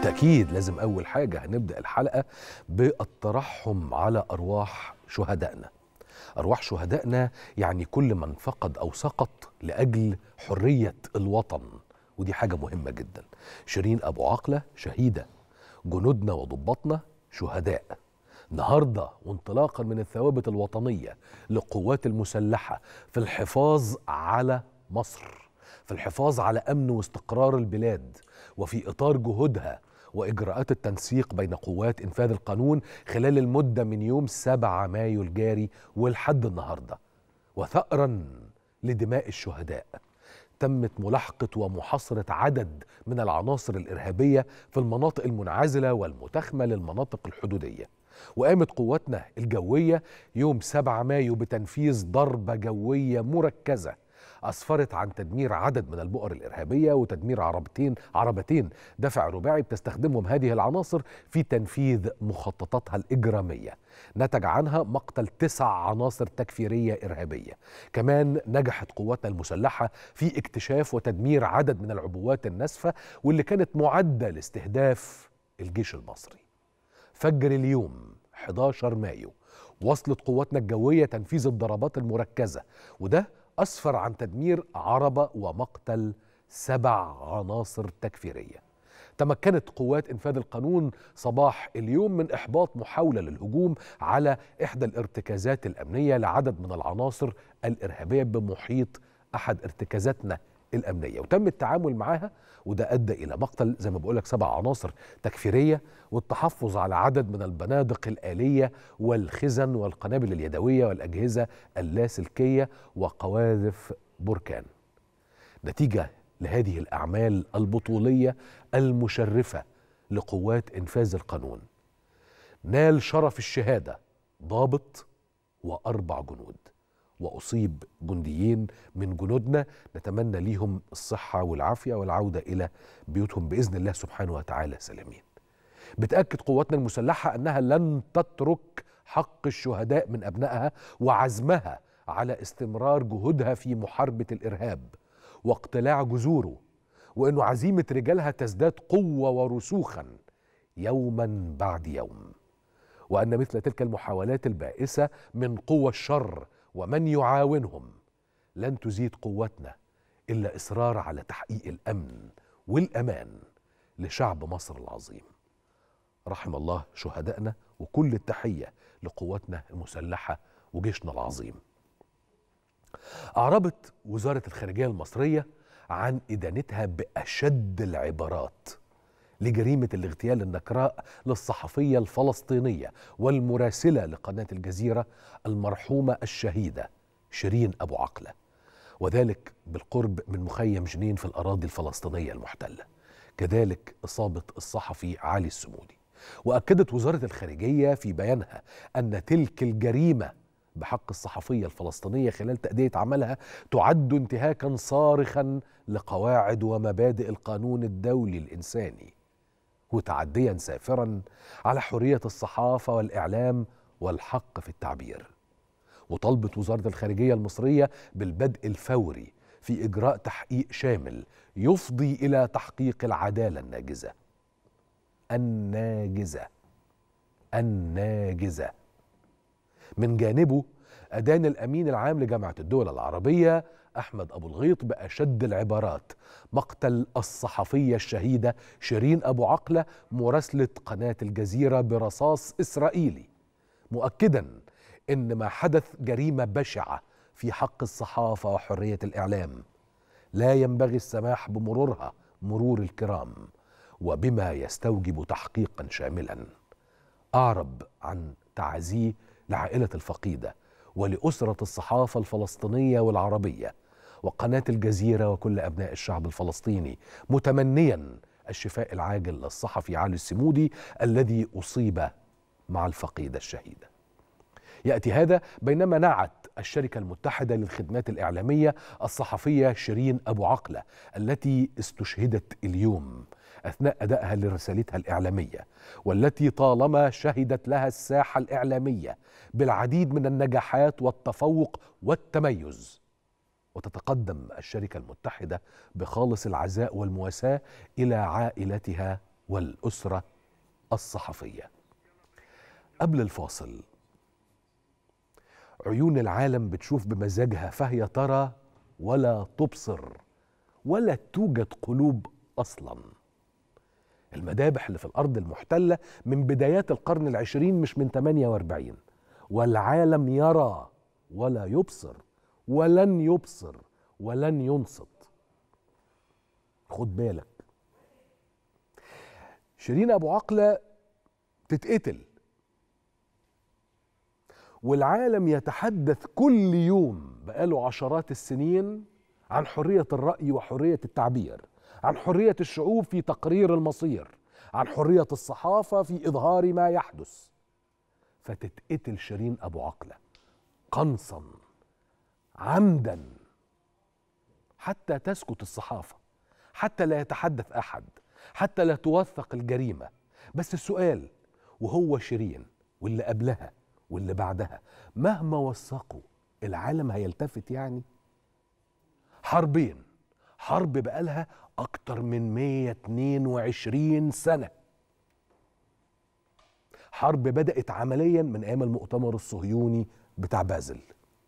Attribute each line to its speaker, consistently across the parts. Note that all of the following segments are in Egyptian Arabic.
Speaker 1: أكيد لازم أول حاجة هنبدأ الحلقة بالترحم على أرواح شهدائنا أرواح شهدائنا يعني كل من فقد أو سقط لأجل حرية الوطن ودي حاجة مهمة جدا شيرين أبو عقلة شهيدة جنودنا وضباطنا شهداء النهارده وانطلاقا من الثوابت الوطنيه للقوات المسلحه في الحفاظ على مصر في الحفاظ على امن واستقرار البلاد وفي اطار جهودها واجراءات التنسيق بين قوات انفاذ القانون خلال المده من يوم 7 مايو الجاري ولحد النهارده وثأرا لدماء الشهداء تمت ملاحقة ومحاصرة عدد من العناصر الإرهابية في المناطق المنعزلة والمتخمة للمناطق الحدودية وقامت قواتنا الجوية يوم 7 مايو بتنفيذ ضربة جوية مركزة أسفرت عن تدمير عدد من البؤر الإرهابية وتدمير عربتين عربتين دفع رباعي بتستخدمهم هذه العناصر في تنفيذ مخططاتها الإجرامية نتج عنها مقتل تسع عناصر تكفيرية إرهابية كمان نجحت قواتنا المسلحة في اكتشاف وتدمير عدد من العبوات الناسفة واللي كانت معدة لاستهداف الجيش المصري فجر اليوم 11 مايو وصلت قواتنا الجوية تنفيذ الضربات المركزة وده أسفر عن تدمير عربة ومقتل سبع عناصر تكفيرية تمكنت قوات إنفاذ القانون صباح اليوم من إحباط محاولة للهجوم على إحدى الارتكازات الأمنية لعدد من العناصر الإرهابية بمحيط أحد ارتكازاتنا الأمنية وتم التعامل معها وده أدى إلى مقتل زي ما بقولك سبع عناصر تكفيرية والتحفظ على عدد من البنادق الآلية والخزن والقنابل اليدوية والأجهزة اللاسلكية وقواذف بركان نتيجة لهذه الأعمال البطولية المشرفة لقوات إنفاذ القانون نال شرف الشهادة ضابط وأربع جنود وأصيب جنديين من جنودنا نتمنى ليهم الصحة والعافية والعودة إلى بيوتهم بإذن الله سبحانه وتعالى سالمين بتأكد قواتنا المسلحة أنها لن تترك حق الشهداء من أبنائها وعزمها على استمرار جهودها في محاربة الإرهاب واقتلاع جذوره وأنه عزيمة رجالها تزداد قوة ورسوخا يوما بعد يوم وأن مثل تلك المحاولات البائسة من قوى الشر ومن يعاونهم لن تزيد قوتنا الا اصرار على تحقيق الامن والامان لشعب مصر العظيم رحم الله شهدائنا وكل التحيه لقواتنا المسلحه وجيشنا العظيم اعربت وزاره الخارجيه المصريه عن ادانتها باشد العبارات لجريمه الاغتيال النكراء للصحفيه الفلسطينيه والمراسله لقناه الجزيره المرحومه الشهيده شيرين ابو عقله وذلك بالقرب من مخيم جنين في الاراضي الفلسطينيه المحتله كذلك اصابه الصحفي علي السمودي واكدت وزاره الخارجيه في بيانها ان تلك الجريمه بحق الصحفيه الفلسطينيه خلال تاديه عملها تعد انتهاكا صارخا لقواعد ومبادئ القانون الدولي الانساني وتعديا سافرا على حريه الصحافه والاعلام والحق في التعبير وطلبت وزاره الخارجيه المصريه بالبدء الفوري في اجراء تحقيق شامل يفضي الى تحقيق العداله الناجزه الناجزه الناجزه من جانبه أدان الأمين العام لجامعة الدول العربية أحمد أبو الغيط بأشد العبارات مقتل الصحفية الشهيدة شيرين أبو عقلة مراسلة قناة الجزيرة برصاص إسرائيلي مؤكدا إن ما حدث جريمة بشعة في حق الصحافة وحرية الإعلام لا ينبغي السماح بمرورها مرور الكرام وبما يستوجب تحقيقا شاملا أعرب عن تعزيه لعائلة الفقيدة ولأسرة الصحافة الفلسطينية والعربية وقناة الجزيرة وكل أبناء الشعب الفلسطيني متمنيا الشفاء العاجل للصحفي علي السمودي الذي أصيب مع الفقيدة الشهيدة يأتي هذا بينما نعت الشركة المتحدة للخدمات الإعلامية الصحفية شيرين أبو عقلة التي استشهدت اليوم اثناء ادائها لرسالتها الاعلاميه والتي طالما شهدت لها الساحه الاعلاميه بالعديد من النجاحات والتفوق والتميز وتتقدم الشركه المتحده بخالص العزاء والمواساه الى عائلتها والاسره الصحفيه قبل الفاصل عيون العالم بتشوف بمزاجها فهي ترى ولا تبصر ولا توجد قلوب اصلا المذابح اللي في الارض المحتله من بدايات القرن العشرين مش من 48 والعالم يرى ولا يبصر ولن يبصر ولن ينصت خد بالك شيرين ابو عقله تتقتل والعالم يتحدث كل يوم بقاله عشرات السنين عن حريه الراي وحريه التعبير عن حريه الشعوب في تقرير المصير عن حريه الصحافه في اظهار ما يحدث فتتقتل شيرين ابو عقله قنصا عمدا حتى تسكت الصحافه حتى لا يتحدث احد حتى لا توثق الجريمه بس السؤال وهو شيرين واللي قبلها واللي بعدها مهما وثقوا العالم هيلتفت يعني حربين حرب بقالها أكتر من 122 سنة حرب بدأت عمليا من أيام المؤتمر الصهيوني بتاع بازل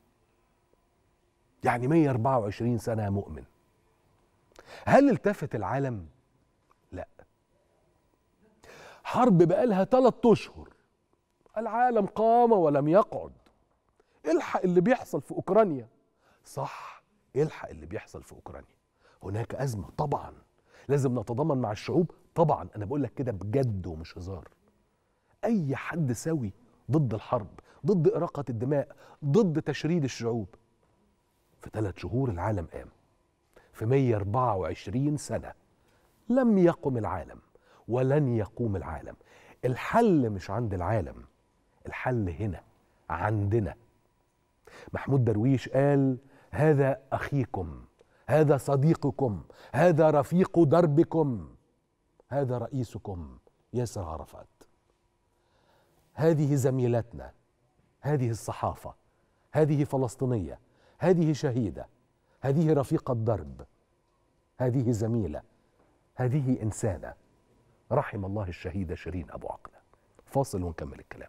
Speaker 1: يعني 124 سنة يا مؤمن هل التفت العالم؟ لا حرب بقالها ثلاثة أشهر العالم قام ولم يقعد الحق اللي بيحصل في أوكرانيا صح الحق اللي بيحصل في أوكرانيا هناك أزمة طبعا لازم نتضامن مع الشعوب طبعا أنا بقول لك كده بجد ومش هزار أي حد سوي ضد الحرب ضد إراقة الدماء ضد تشريد الشعوب في ثلاث شهور العالم قام في 124 سنة لم يقم العالم ولن يقوم العالم الحل مش عند العالم الحل هنا عندنا محمود درويش قال هذا اخيكم هذا صديقكم هذا رفيق دربكم هذا رئيسكم ياسر عرفات هذه زميلتنا هذه الصحافه هذه فلسطينيه هذه شهيده هذه رفيقه درب هذه زميله هذه انسانه رحم الله الشهيده شيرين ابو عقله فاصل ونكمل الكلام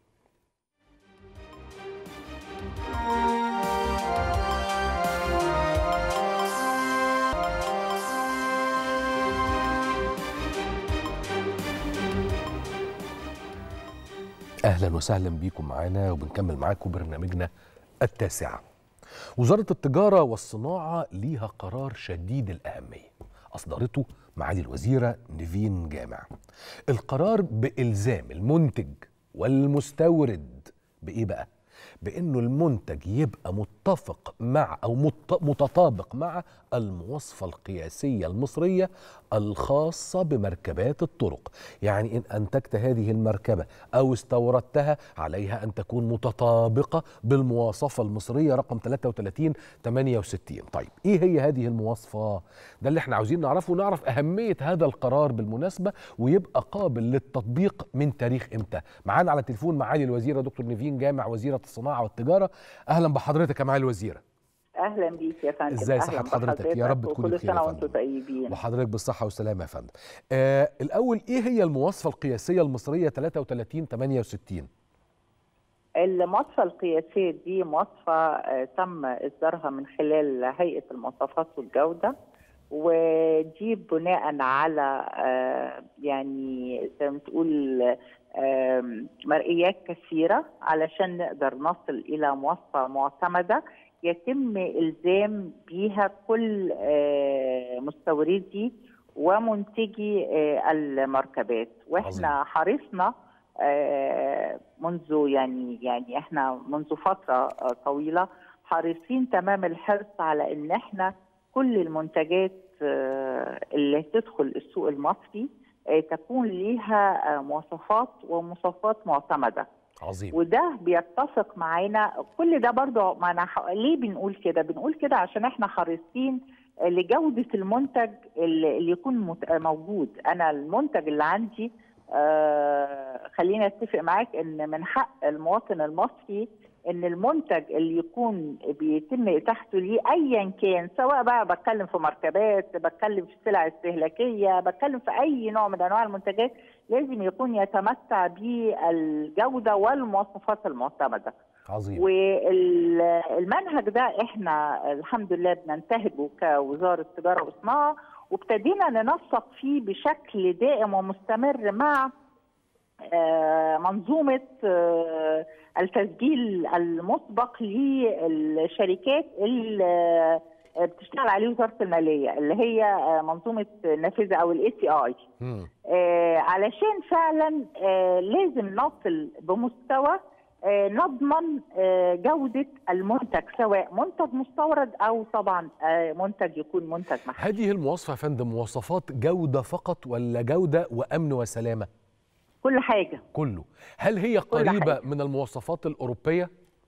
Speaker 1: اهلا وسهلا بيكم معانا وبنكمل معاكم برنامجنا التاسعه وزاره التجاره والصناعه ليها قرار شديد الاهميه اصدرته معالي الوزيره نيفين جامع القرار بالزام المنتج والمستورد بايه بقى بانه المنتج يبقى متفق مع او متطابق مع المواصفه القياسيه المصريه الخاصه بمركبات الطرق يعني ان انتجت هذه المركبه او استوردتها عليها ان تكون متطابقه بالمواصفه المصريه رقم 33 68 طيب ايه هي هذه المواصفه ده اللي احنا عاوزين نعرفه ونعرف اهميه هذا القرار بالمناسبه ويبقى قابل للتطبيق من تاريخ امتى معانا على التليفون معالي الوزيره دكتور نيفين جامع وزيره الصناعه والتجاره اهلا بحضرتك يا معالي الوزيره
Speaker 2: اهلا بيك يا فندم
Speaker 1: ازاي صحه حضرتك يا رب تكوني
Speaker 2: بخير كل سنه وانتم طيبين
Speaker 1: وحضرتك بالصحه والسلامه يا فندم آه الاول ايه هي المواصفه القياسيه المصريه 33 68
Speaker 2: المواصفة القياسية دي مواصفة آه تم إصدارها من خلال هيئة المواصفات والجودة ودي بناء على آه يعني زي ما تقول آه مرئيات كثيرة علشان نقدر نصل إلى مواصفة معتمدة يتم الزام بيها كل مستوردي ومنتجي المركبات واحنا حرصنا منذ يعني يعني احنا منذ فتره طويله حريصين تمام الحرص على ان احنا كل المنتجات اللي تدخل السوق المصري تكون ليها مواصفات ومواصفات معتمده
Speaker 1: عظيم
Speaker 2: وده بيتفق معانا كل ده برضه ما أنا ليه بنقول كده بنقول كده عشان احنا حريصين لجودة المنتج اللي يكون موجود أنا المنتج اللي عندي آه خليني اتفق معاك ان من حق المواطن المصري ان المنتج اللي يكون بيتم اتاحته ليه ايا كان سواء بقى بتكلم في مركبات بتكلم في سلع استهلاكيه بتكلم في اي نوع من انواع المنتجات لازم يكون يتمتع بالجوده والمواصفات المعتمده
Speaker 1: عظيم
Speaker 2: والمنهج ده احنا الحمد لله بننتهجه كوزاره تجاره وصناعه وابتدينا ننسق فيه بشكل دائم ومستمر مع آه، منظومه آه، التسجيل المسبق للشركات اللي بتشتغل عليه وزاره الماليه اللي هي آه، منظومه النافذه او الاي سي اي
Speaker 1: مم.
Speaker 2: علشان فعلا آه، لازم نصل بمستوى آه، نضمن آه، جوده المنتج سواء منتج مستورد او طبعا آه، منتج يكون منتج محلي
Speaker 1: هذه المواصفة يا فندم مواصفات جودة فقط ولا جودة وأمن وسلامة؟
Speaker 2: كل حاجه
Speaker 1: كله هل هي
Speaker 2: كل
Speaker 1: قريبة
Speaker 2: حاجة.
Speaker 1: من المواصفات الأوروبية؟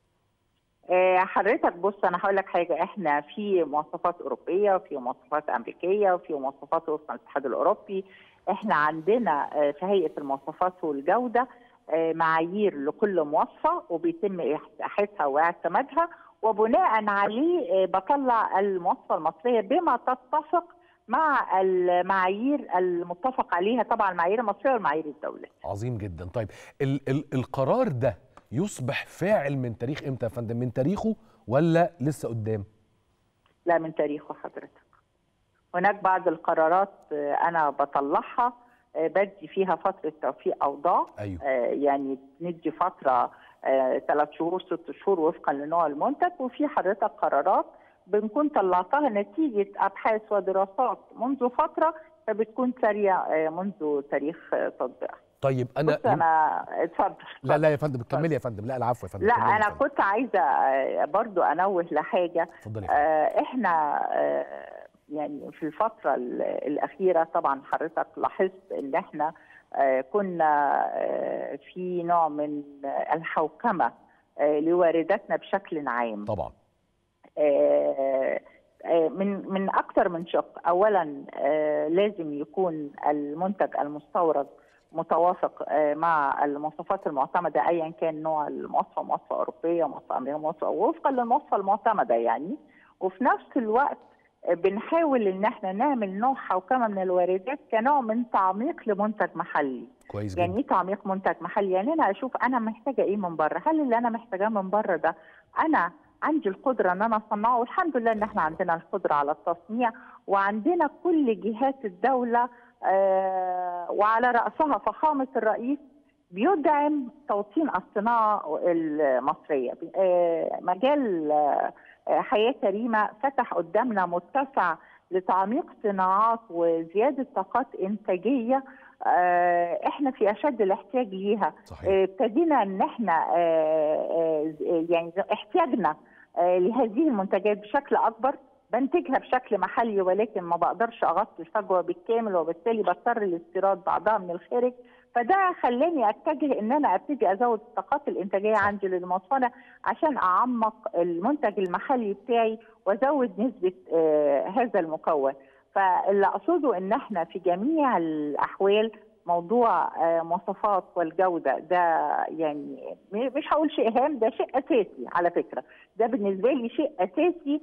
Speaker 2: آه، حضرتك بص انا هقول لك حاجه احنا في مواصفات اوروبيه وفي مواصفات امريكيه وفي مواصفات وفقا للاتحاد الاوروبي احنا عندنا آه، في هيئه المواصفات والجوده آه، معايير لكل مواصفه وبيتم احاحتها واعتمادها وبناء عليه آه، بطلع المواصفه المصريه بما تتفق مع المعايير المتفق عليها طبعا المعايير المصريه والمعايير الدوليه
Speaker 1: عظيم جدا طيب ال ال القرار ده يصبح فاعل من تاريخ امتى يا فندم؟ من تاريخه ولا لسه قدام؟
Speaker 2: لا من تاريخه حضرتك هناك بعض القرارات آه، انا بطلعها آه، بدي فيها فتره توفيق اوضاع
Speaker 1: أيوه
Speaker 2: آه، يعني ندي فتره ثلاث شهور ست شهور وفقا لنوع المنتج وفي حضرتك قرارات بنكون طلعتها نتيجه ابحاث ودراسات منذ فتره فبتكون سريع آه، منذ تاريخ آه، تطبيقها.
Speaker 1: طيب أنا
Speaker 2: بص انا اتفضل
Speaker 1: لا لا يا فندم كملي يا فندم لا العفو يا فندم
Speaker 2: لا
Speaker 1: كملي يا
Speaker 2: انا
Speaker 1: فندم.
Speaker 2: كنت عايزه آه، برضو انوه لحاجه
Speaker 1: اتفضلي يا فندم.
Speaker 2: آه، احنا آه، يعني في الفترة ال- الأخيرة طبعا حضرتك لاحظت إن احنا آه، كنا آه، في نوع من آه، الحوكمة آه، لوارداتنا بشكل عام
Speaker 1: طبعا
Speaker 2: آه، آه، من من أكثر من شق أولا آه، لازم يكون المنتج المستورد متوافق آه، مع المواصفات المعتمدة أيا كان نوع المواصفة مواصفة أوروبية مواصفة أمريكية مواصفة وفقا للمواصفة المعتمدة يعني وفي نفس الوقت بنحاول ان احنا نعمل نوع حوكمه من الواردات كنوع من تعميق لمنتج محلي
Speaker 1: كويس
Speaker 2: يعني
Speaker 1: جدا
Speaker 2: ايه تعميق منتج محلي يعني انا اشوف انا محتاجه ايه من بره هل اللي انا محتاجاه من بره ده انا عندي القدره ان انا اصنعه والحمد لله ان احنا عندنا القدره على التصنيع وعندنا كل جهات الدوله آه وعلى راسها فخامه الرئيس بيدعم توطين الصناعه المصريه آه مجال آه حياه كريمه فتح قدامنا متسع لتعميق صناعات وزياده طاقات انتاجيه آه، احنا في اشد الاحتياج ليها
Speaker 1: صحيح
Speaker 2: آه، ابتدينا ان احنا آه، آه، يعني احتياجنا آه، لهذه المنتجات بشكل اكبر بنتجها بشكل محلي ولكن ما بقدرش اغطي الفجوه بالكامل وبالتالي بضطر لاستيراد بعضها من الخارج فده خلاني اتجه ان انا ابتدي ازود الطاقات الانتاجيه
Speaker 1: صح.
Speaker 2: عندي للمصانع عشان اعمق المنتج المحلي بتاعي وازود نسبه آه، هذا المكون فاللي اقصده ان احنا في جميع الاحوال موضوع آه، مواصفات والجوده ده يعني م- مش هقول شيء هام ده شيء اساسي على فكره ده بالنسبه لي شيء اساسي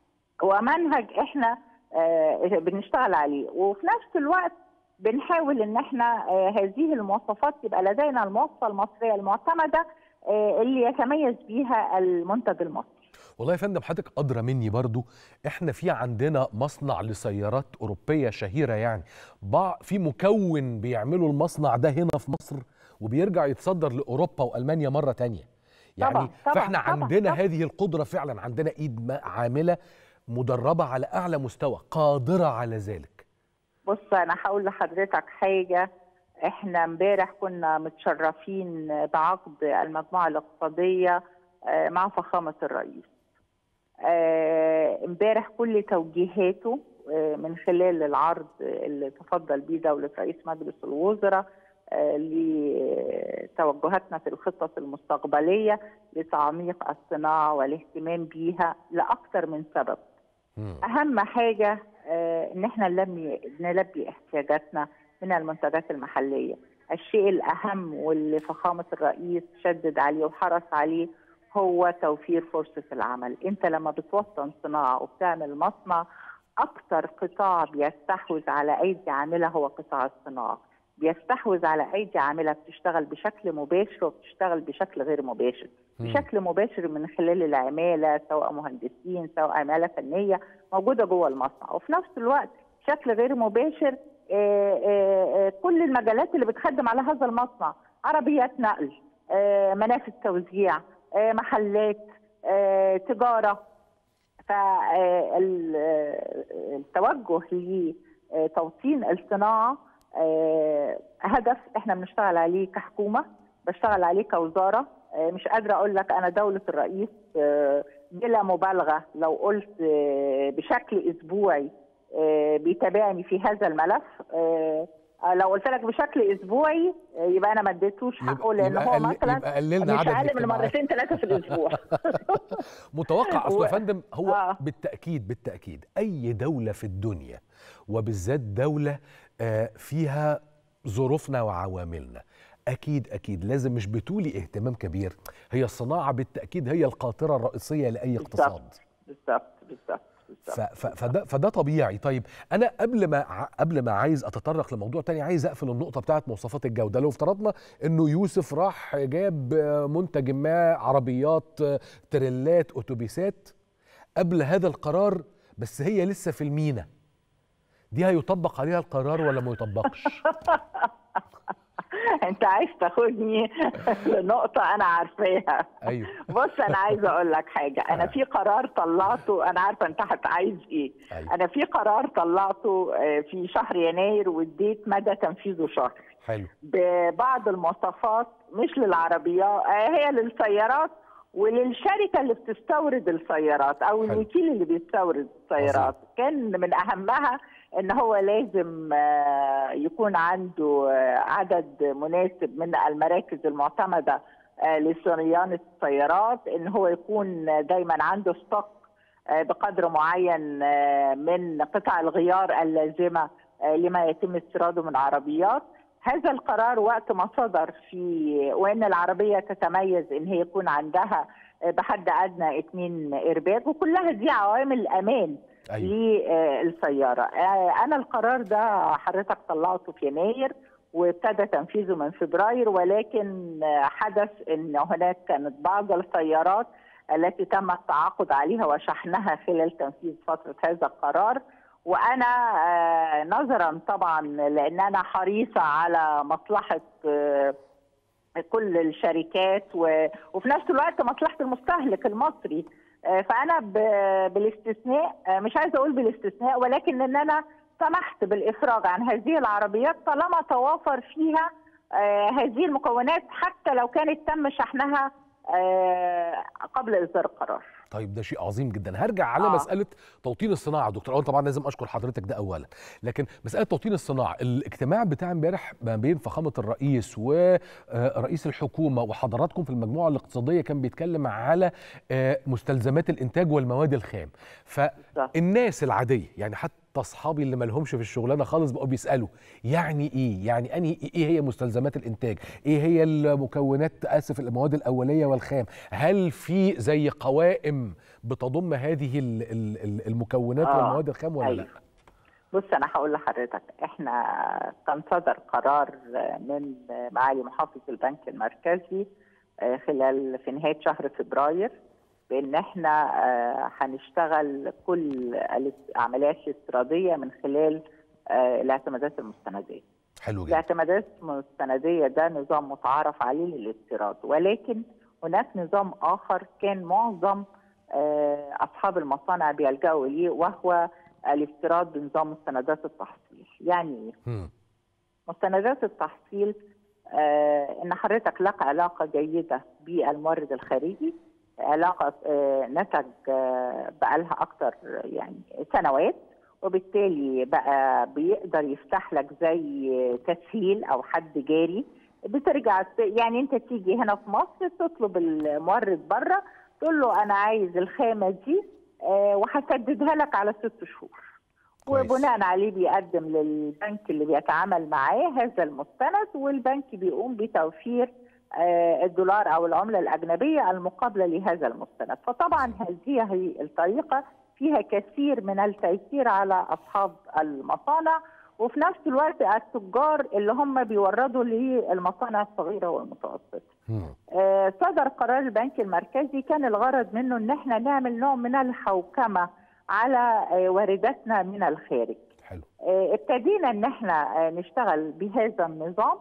Speaker 2: ومنهج احنا آه، بنشتغل عليه وفي نفس الوقت بنحاول ان احنا آه، هذه المواصفات يبقى لدينا المواصفه المصريه المعتمده آه، اللي يتميز بيها المنتج المصري
Speaker 1: والله يا فندم حضرتك ادرى مني برضو احنا في عندنا مصنع لسيارات اوروبيه شهيره يعني بع في مكون بيعملوا المصنع ده هنا في مصر وبيرجع يتصدر لاوروبا والمانيا مره تانية يعني
Speaker 2: طبعاً، طبعاً،
Speaker 1: فاحنا
Speaker 2: طبعاً،
Speaker 1: عندنا
Speaker 2: طبعاً.
Speaker 1: هذه القدره فعلا عندنا ايد ما- عامله مدربه على اعلى مستوى قادره على ذلك
Speaker 2: بص انا هقول لحضرتك حاجه احنا امبارح كنا متشرفين بعقد المجموعه الاقتصاديه آه، مع فخامه الرئيس آه، امبارح كل توجيهاته آه، من خلال العرض اللي تفضل بيه دوله رئيس مجلس الوزراء آه، لتوجهاتنا في الخطط المستقبليه لتعميق الصناعه والاهتمام بيها لاكثر من سبب
Speaker 1: مم.
Speaker 2: اهم حاجه آه، ان احنا نلبي نلبي احتياجاتنا من المنتجات المحليه الشيء الاهم واللي فخامه الرئيس شدد عليه وحرص عليه هو توفير فرصه العمل انت لما بتوطن صناعه وبتعمل مصنع اكثر قطاع بيستحوذ على ايدي عامله هو قطاع الصناعه بيستحوذ على ايدي عامله بتشتغل بشكل مباشر وبتشتغل بشكل غير مباشر بشكل مباشر من خلال العماله سواء مهندسين سواء عماله فنيه موجوده جوه المصنع وفي نفس الوقت بشكل غير مباشر آآ آآ كل المجالات اللي بتخدم على هذا المصنع عربيات نقل منافذ توزيع محلات تجاره فالتوجه لتوطين الصناعه هدف احنا بنشتغل عليه كحكومه بشتغل عليه كوزاره مش قادره اقول لك انا دوله الرئيس بلا مبالغه لو قلت بشكل اسبوعي بيتابعني في هذا الملف لو قلت لك بشكل اسبوعي يبقى انا ما اديتوش حقه لان هو مثلا مش اقل من مرتين ثلاثه في الاسبوع
Speaker 1: متوقع اصل يا فندم هو آه. بالتاكيد بالتاكيد اي دوله في الدنيا وبالذات دوله فيها ظروفنا وعواملنا اكيد اكيد لازم مش بتولي اهتمام كبير هي الصناعه بالتاكيد هي القاطره الرئيسيه لاي اقتصاد
Speaker 2: بالظبط بالظبط
Speaker 1: فده فده طبيعي طيب انا قبل ما قبل ما عايز اتطرق لموضوع تاني عايز اقفل النقطه بتاعه مواصفات الجوده لو افترضنا انه يوسف راح جاب منتج ما عربيات تريلات اتوبيسات قبل هذا القرار بس هي لسه في المينا دي هيطبق عليها القرار ولا ما يطبقش
Speaker 2: انت عايز تاخدني لنقطة أنا عارفاها
Speaker 1: أيوه
Speaker 2: بص أنا عايزة أقول لك حاجة أنا في قرار طلعته أنا عارفة أنت عايز إيه
Speaker 1: أيوه.
Speaker 2: أنا في قرار طلعته في شهر يناير واديت مدى تنفيذه شهر
Speaker 1: حلو
Speaker 2: ببعض المواصفات مش للعربيات هي للسيارات وللشركه اللي بتستورد السيارات او
Speaker 1: حلو.
Speaker 2: الوكيل اللي بيستورد السيارات كان من اهمها ان هو لازم يكون عنده عدد مناسب من المراكز المعتمده لصيانه السيارات ان هو يكون دايما عنده ستوك بقدر معين من قطع الغيار اللازمه لما يتم استيراده من عربيات هذا القرار وقت ما صدر في وان العربيه تتميز ان هي يكون عندها بحد ادنى اثنين ايرباج وكلها دي عوامل امان
Speaker 1: أيوة.
Speaker 2: للسياره انا القرار ده حضرتك طلعته في يناير وابتدى تنفيذه من فبراير ولكن حدث ان هناك كانت بعض السيارات التي تم التعاقد عليها وشحنها خلال تنفيذ فتره هذا القرار وانا نظرا طبعا لان انا حريصه على مصلحه كل الشركات وفي نفس الوقت مصلحه المستهلك المصري فانا بالاستثناء مش عايزه اقول بالاستثناء ولكن ان انا سمحت بالافراج عن هذه العربيات طالما توافر فيها هذه المكونات حتى لو كانت تم شحنها قبل اصدار القرار
Speaker 1: طيب ده شيء عظيم جدا هرجع على آه. مساله توطين الصناعه دكتور اولا طبعا لازم اشكر حضرتك ده اولا لكن مساله توطين الصناعه الاجتماع بتاع امبارح ما بين فخامه الرئيس ورئيس الحكومه وحضراتكم في المجموعه الاقتصاديه كان بيتكلم على مستلزمات الانتاج والمواد الخام فالناس العاديه يعني حتى اصحابي اللي مالهمش في الشغلانه خالص بقوا بيسالوا يعني ايه يعني انهي ايه هي مستلزمات الانتاج ايه هي المكونات اسف المواد الاوليه والخام هل في زي قوائم بتضم هذه المكونات آه. والمواد الخام ولا أيوه. لا
Speaker 2: بص انا هقول لحضرتك احنا كان صدر قرار من معالي محافظ البنك المركزي خلال في نهايه شهر فبراير بان احنا هنشتغل كل العمليات الاستيراديه من خلال الاعتمادات المستنديه.
Speaker 1: حلو جدا.
Speaker 2: الاعتمادات المستنديه ده نظام متعارف عليه للاستيراد ولكن هناك نظام اخر كان معظم اصحاب المصانع بيلجأوا اليه وهو الاستيراد بنظام مستندات التحصيل. يعني ايه؟ مستندات التحصيل ان حضرتك لك علاقه جيده بالمورد الخارجي علاقه نتج بقالها اكتر يعني سنوات وبالتالي بقى بيقدر يفتح لك زي تسهيل او حد جاري بترجع يعني انت تيجي هنا في مصر تطلب المورد بره تقول له انا عايز الخامه دي وهسددها لك على ست شهور
Speaker 1: كويس.
Speaker 2: وبناء عليه بيقدم للبنك اللي بيتعامل معاه هذا المستند والبنك بيقوم بتوفير آه، الدولار او العمله الاجنبيه المقابله لهذا المستند فطبعا هذه هي الطريقه فيها كثير من التيسير على اصحاب المصانع وفي نفس الوقت التجار اللي هم بيوردوا للمصانع الصغيره والمتوسطه
Speaker 1: مم.
Speaker 2: آه، صدر قرار البنك المركزي كان الغرض منه ان احنا نعمل نوع من الحوكمه على آه، وارداتنا من الخارج
Speaker 1: حلو
Speaker 2: آه، ابتدينا ان احنا آه، نشتغل بهذا النظام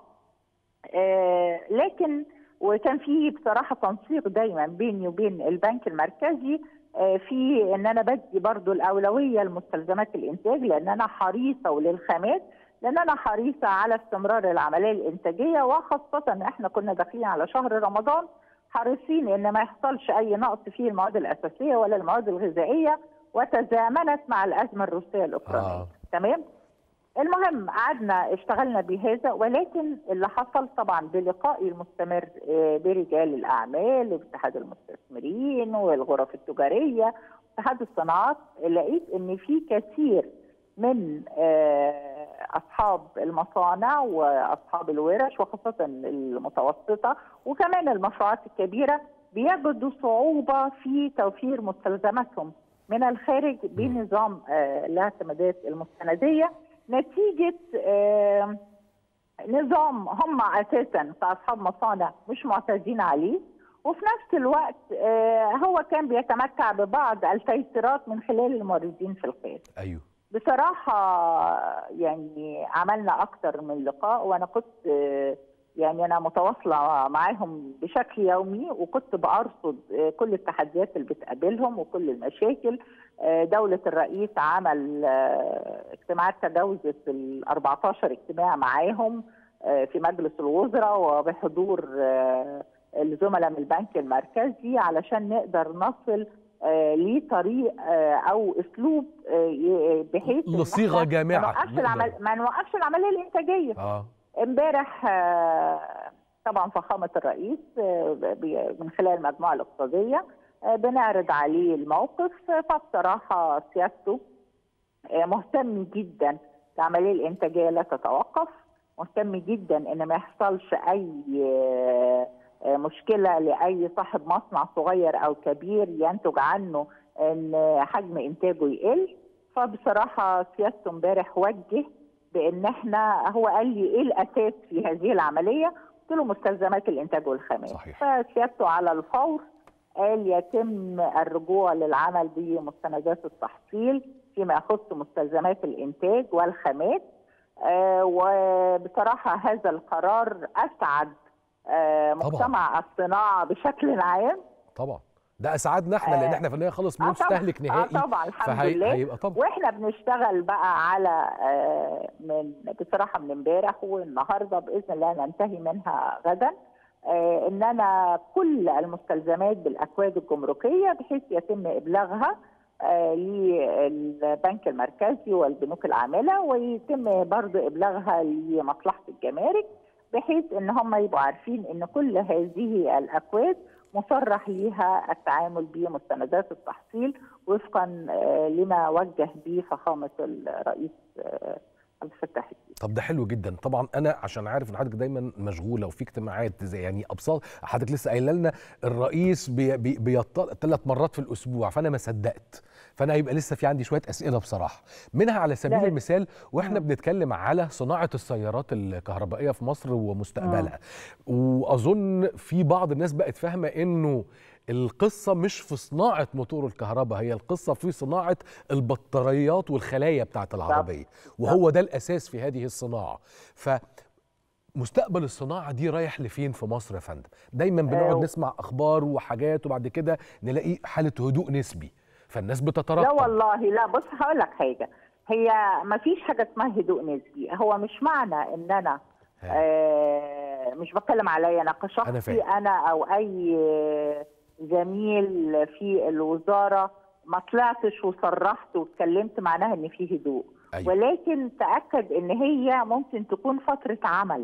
Speaker 2: آه، لكن وكان في بصراحه تنسيق دايما بيني وبين البنك المركزي آه، في ان انا بدي برضو الاولويه لمستلزمات الانتاج لان انا حريصه وللخامات لان انا حريصه على استمرار العمليه الانتاجيه وخاصه ان احنا كنا داخلين على شهر رمضان حريصين ان ما يحصلش اي نقص في المواد الاساسيه ولا المواد الغذائيه وتزامنت مع الازمه الروسيه الاوكرانيه
Speaker 1: آه.
Speaker 2: تمام المهم قعدنا اشتغلنا بهذا ولكن اللي حصل طبعا بلقائي المستمر آه، برجال الاعمال واتحاد المستثمرين والغرف التجاريه اتحاد الصناعات لقيت ان في كثير من آه، اصحاب المصانع واصحاب الورش وخاصه المتوسطه وكمان المشروعات الكبيره بيجدوا صعوبه في توفير مستلزماتهم من الخارج بنظام آه، الاعتمادات المستنديه نتيجه آه، نظام هم اساسا كاصحاب مصانع مش معتادين عليه وفي نفس الوقت آه، هو كان بيتمتع ببعض التيسيرات من خلال الموردين في الخارج
Speaker 1: ايوه
Speaker 2: بصراحة يعني عملنا أكتر من لقاء وأنا كنت آه، يعني أنا متواصلة معاهم بشكل يومي وكنت بأرصد آه، كل التحديات اللي بتقابلهم وكل المشاكل آه، دولة الرئيس عمل آه، اجتماعات تجاوزت ال 14 اجتماع معاهم آه، في مجلس الوزراء وبحضور آه، الزملاء من البنك المركزي علشان نقدر نصل آه، لطريق آه، او اسلوب آه، ي- بحيث إن
Speaker 1: لصيغة
Speaker 2: إحنا
Speaker 1: جامعة.
Speaker 2: ما نوقفش
Speaker 1: نقدر.
Speaker 2: العمل ما نوقفش العمليه الانتاجيه
Speaker 1: اه
Speaker 2: امبارح آه، طبعا فخامه الرئيس آه، ب- من خلال المجموعه الاقتصاديه آه، بنعرض عليه الموقف آه، فبصراحه سيادته آه، مهتم جدا العمليه الانتاجيه لا تتوقف مهتم جدا ان ما يحصلش اي آه، آه، مشكله لاي صاحب مصنع صغير او كبير ينتج عنه ان حجم انتاجه يقل فبصراحه سيادته امبارح وجه بان احنا هو قال لي ايه الاساس في هذه العمليه قلت له مستلزمات الانتاج والخامات
Speaker 1: صحيح.
Speaker 2: فسيادته على الفور قال يتم الرجوع للعمل بمستندات التحصيل فيما يخص مستلزمات الانتاج والخامات آه وبصراحه هذا القرار اسعد آه
Speaker 1: طبعاً.
Speaker 2: مجتمع الصناعه بشكل عام
Speaker 1: طبعا ده اسعدنا احنا لان احنا في النهايه خلاص
Speaker 2: آه طبعاً.
Speaker 1: مستهلك نهائي
Speaker 2: آه طبعا الحمد
Speaker 1: فهي-
Speaker 2: لله
Speaker 1: هيبقى طبعا
Speaker 2: واحنا بنشتغل بقى على آه، من بصراحه من امبارح والنهارده باذن الله ننتهي منها غدا آه، ان انا كل المستلزمات بالاكواد الجمركيه بحيث يتم ابلاغها آه، للبنك المركزي والبنوك العامله ويتم برضه ابلاغها لمصلحه الجمارك بحيث ان هم يبقوا عارفين ان كل هذه الاكواد مصرح ليها التعامل بمستندات التحصيل وفقا آه، لما وجه به فخامه الرئيس آه، عبد الفتاح السيسي.
Speaker 1: طب ده حلو جدا طبعا انا عشان عارف ان حضرتك دايما مشغوله وفي اجتماعات زي يعني ابساط حضرتك لسه قايله لنا الرئيس بي بي بيطلع ثلاث مرات في الاسبوع فانا ما صدقت فانا هيبقى لسه في عندي شويه اسئله بصراحه منها على سبيل
Speaker 2: لا.
Speaker 1: المثال واحنا
Speaker 2: مم.
Speaker 1: بنتكلم على صناعه السيارات الكهربائيه في مصر ومستقبلها واظن في بعض الناس بقت فاهمه انه القصة مش في صناعة موتور الكهرباء هي القصة في صناعة البطاريات والخلايا بتاعت العربية وهو ده الأساس في هذه الصناعة ف مستقبل الصناعة دي رايح لفين في مصر يا فندم؟ دايما بنقعد
Speaker 2: آه.
Speaker 1: نسمع أخبار وحاجات وبعد كده نلاقي حالة هدوء نسبي فالناس بتترقب
Speaker 2: لا والله لا بص هقول لك حاجه هي ما فيش حاجه اسمها هدوء نسبي هو مش معنى ان انا
Speaker 1: ها.
Speaker 2: آه مش بتكلم عليا انا
Speaker 1: أنا
Speaker 2: كشخصي
Speaker 1: فاهم.
Speaker 2: انا او اي آه، زميل في الوزاره ما طلعتش وصرحت واتكلمت معناها ان في هدوء
Speaker 1: أيوة.
Speaker 2: ولكن تاكد ان هي ممكن تكون فتره عمل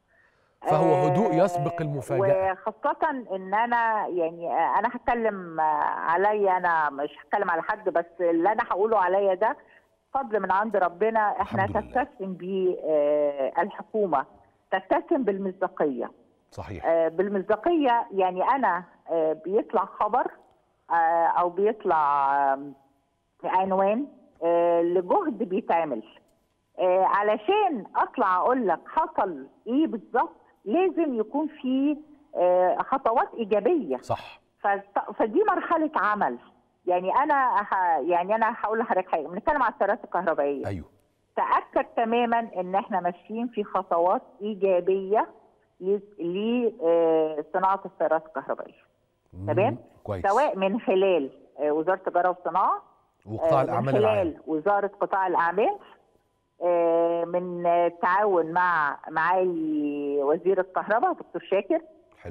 Speaker 1: فهو هدوء
Speaker 2: آه،
Speaker 1: يسبق المفاجأة.
Speaker 2: وخاصة ان انا يعني آه، انا هتكلم آه، عليا انا مش هتكلم على حد بس اللي انا هقوله عليا ده فضل من عند ربنا احنا
Speaker 1: الحمد لله.
Speaker 2: تتسم به آه، الحكومه تتسم بالمصداقيه
Speaker 1: صحيح
Speaker 2: آه، بالمصداقيه يعني انا آه، بيطلع خبر آه، او بيطلع آم، عنوان آه، لجهد بيتعمل آه، علشان اطلع اقول لك حصل ايه بالظبط لازم يكون في آه، خطوات ايجابيه
Speaker 1: صح
Speaker 2: فت- فدي مرحله عمل يعني انا ه... يعني انا هقول لحضرتك حاجه بنتكلم على السيارات الكهربائيه
Speaker 1: ايوه
Speaker 2: تاكد تماما ان احنا ماشيين في خطوات ايجابيه لصناعه السيارات الكهربائيه تمام؟
Speaker 1: مم، كويس
Speaker 2: سواء من خلال آه، وزاره التجاره والصناعه
Speaker 1: وقطاع
Speaker 2: آه،
Speaker 1: الاعمال
Speaker 2: من
Speaker 1: العام
Speaker 2: خلال وزاره قطاع الاعمال آه، من آه، التعاون مع معالي وزير الكهرباء دكتور شاكر
Speaker 1: حلو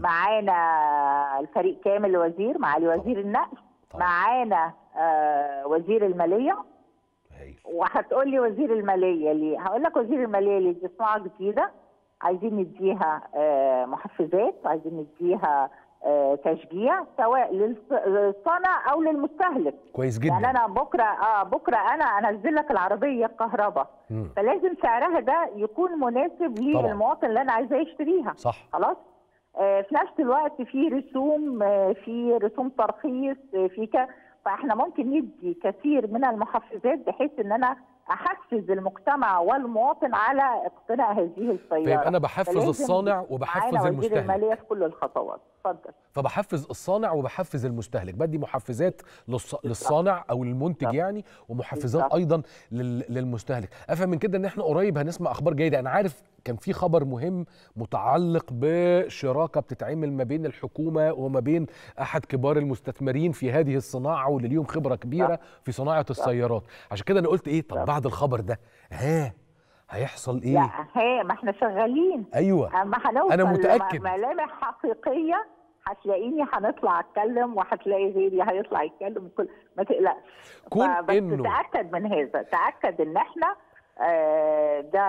Speaker 2: معانا الفريق كامل الوزير معالي وزير النقل
Speaker 1: طبعا
Speaker 2: معانا آه، وزير الماليه
Speaker 1: هايل
Speaker 2: وهتقول لي وزير الماليه ليه؟ هقول لك وزير الماليه ليه دي صناعه جديده عايزين نديها آه، محفزات عايزين نديها آه، تشجيع سواء للص- للصانع او للمستهلك
Speaker 1: كويس
Speaker 2: يعني
Speaker 1: جدا
Speaker 2: انا بكره اه بكره انا انزل لك العربيه الكهرباء
Speaker 1: مم،
Speaker 2: فلازم سعرها ده يكون مناسب
Speaker 1: طبعاً.
Speaker 2: للمواطن اللي انا عايزاه يشتريها
Speaker 1: صح
Speaker 2: خلاص آه، في نفس الوقت في رسوم آه، في رسوم ترخيص آه، في ك... فاحنا ممكن ندي كثير من المحفزات بحيث ان انا احفز المجتمع والمواطن على اقتناء هذه السياره
Speaker 1: فيبقى انا بحفز
Speaker 2: فلازم
Speaker 1: الصانع
Speaker 2: معانا
Speaker 1: وبحفز
Speaker 2: وزير
Speaker 1: المستهلك
Speaker 2: الماليه في كل الخطوات اتفضل
Speaker 1: فبحفز الصانع وبحفز المستهلك بدي محفزات للص... للصانع او المنتج
Speaker 2: بالظبط.
Speaker 1: يعني ومحفزات
Speaker 2: بالظبط.
Speaker 1: ايضا لل... للمستهلك افهم من كده ان احنا قريب هنسمع اخبار جيده انا عارف كان في خبر مهم متعلق بشراكه بتتعمل ما بين الحكومه وما بين احد كبار المستثمرين في هذه الصناعه واللي ليهم خبره كبيره في صناعه السيارات عشان كده انا قلت ايه طب
Speaker 2: صح.
Speaker 1: بعد الخبر ده ها هيحصل ايه
Speaker 2: لا هي ما احنا شغالين
Speaker 1: ايوه
Speaker 2: اما هنوصل
Speaker 1: أنا متأكد.
Speaker 2: لملامح حقيقيه هتلاقيني هنطلع اتكلم وهتلاقي غيري هيطلع يتكلم كل ما تقلقش
Speaker 1: كون
Speaker 2: فبس
Speaker 1: إنه-
Speaker 2: تاكد من هذا تاكد ان احنا آه، ده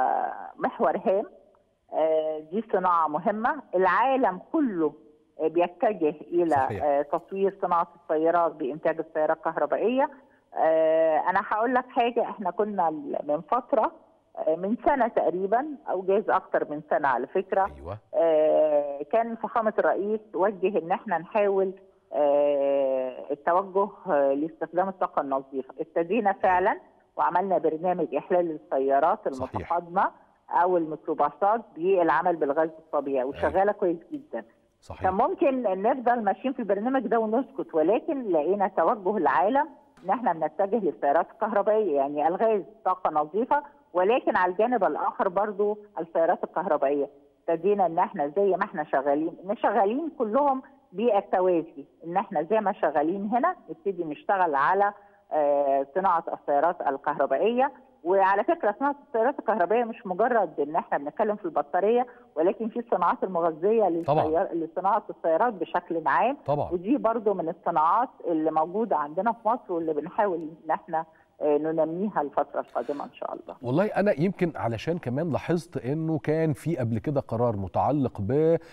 Speaker 2: محور هام آه، دي صناعه مهمه العالم كله آه، بيتجه الى
Speaker 1: صحيح.
Speaker 2: آه، تطوير صناعه السيارات بانتاج السيارات الكهربائيه آه، انا هقول لك حاجه احنا كنا من فتره آه، من سنه تقريبا او جايز اكتر من سنه على فكره
Speaker 1: ايوه
Speaker 2: آه، كان فخامه الرئيس وجه ان احنا نحاول آه، التوجه آه، لاستخدام الطاقه النظيفه ابتدينا فعلا وعملنا برنامج احلال السيارات
Speaker 1: صحيح.
Speaker 2: المتقدمه او الميكروباصات بالعمل بالغاز الطبيعي وشغاله كويس جدا كان
Speaker 1: صحيح
Speaker 2: ممكن نفضل ماشيين في البرنامج ده ونسكت ولكن لقينا توجه العالم ان احنا بنتجه للسيارات الكهربائيه يعني الغاز طاقه نظيفه ولكن على الجانب الاخر برضو السيارات الكهربائيه ابتدينا ان احنا زي ما احنا شغالين ان شغالين كلهم بالتوازي ان احنا زي ما شغالين هنا نبتدي نشتغل على آه، صناعه السيارات الكهربائيه وعلى فكره صناعه السيارات الكهربائيه مش مجرد ان احنا بنتكلم في البطاريه ولكن في الصناعات المغذيه
Speaker 1: طبعاً.
Speaker 2: للسيار- لصناعه السيارات بشكل عام
Speaker 1: طبعا
Speaker 2: ودي برضو من الصناعات اللي موجوده عندنا في مصر واللي بنحاول ان احنا آه، ننميها الفتره القادمه ان شاء الله
Speaker 1: والله انا يمكن علشان كمان لاحظت انه كان في قبل كده قرار متعلق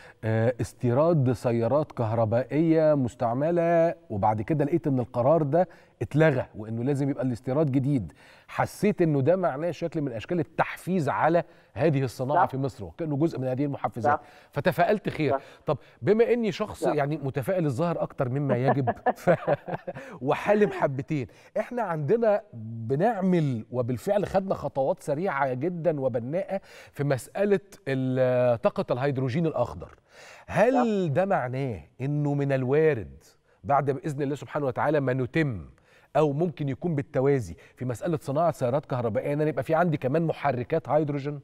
Speaker 1: باستيراد سيارات كهربائيه مستعمله وبعد كده لقيت ان القرار ده اتلغى وانه لازم يبقى الاستيراد جديد حسيت انه ده معناه شكل من اشكال التحفيز على هذه الصناعه
Speaker 2: صح.
Speaker 1: في مصر وكانه جزء من هذه المحفزات
Speaker 2: صح.
Speaker 1: فتفائلت خير
Speaker 2: صح.
Speaker 1: طب بما اني شخص
Speaker 2: صح.
Speaker 1: يعني متفائل الظاهر اكتر مما يجب ف... وحالم حبتين احنا عندنا بنعمل وبالفعل خدنا خطوات سريعه جدا وبناءه في مساله ال- طاقه الهيدروجين الاخضر هل ده معناه انه من الوارد بعد باذن الله سبحانه وتعالى ما نتم او ممكن يكون بالتوازي في مساله صناعه سيارات كهربائيه ان أنا يبقى في عندي كمان محركات هيدروجين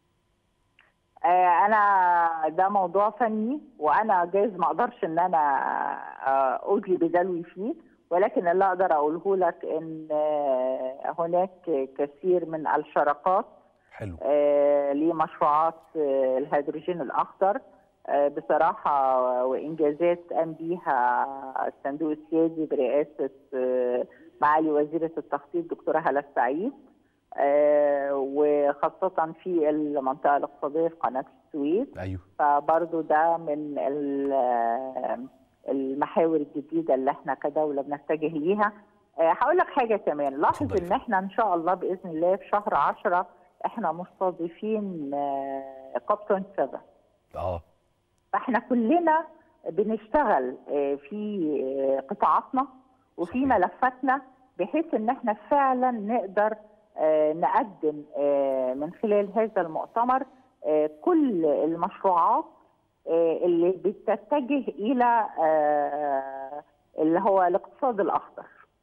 Speaker 2: آه، انا ده موضوع فني وانا جايز ما اقدرش ان انا آه، ادلي بدلوي فيه ولكن اللي اقدر اقوله لك ان آه، هناك كثير من الشراكات
Speaker 1: حلو
Speaker 2: آه، لمشروعات آه، الهيدروجين الاخضر آه، بصراحه وانجازات قام بيها الصندوق السيادي برئاسه آه، معالي وزيره التخطيط دكتوره هلا السعيد آه، وخاصه في المنطقه الاقتصاديه في قناه السويس
Speaker 1: ايوه
Speaker 2: فبرضو ده من ال- المحاور الجديده اللي احنا كدوله بنتجه ليها آه، هقول لك حاجه كمان لاحظ
Speaker 1: اتفضلي.
Speaker 2: ان احنا ان شاء الله باذن الله في شهر 10 احنا مستضيفين آه، كوب 27
Speaker 1: اه
Speaker 2: فاحنا كلنا بنشتغل آه، في آه، قطاعاتنا وفي
Speaker 1: صحيح.
Speaker 2: ملفاتنا بحيث ان احنا فعلا نقدر آه، نقدم آه، من خلال هذا المؤتمر آه، كل المشروعات آه، اللي بتتجه الى آه، اللي هو الاقتصاد الاخضر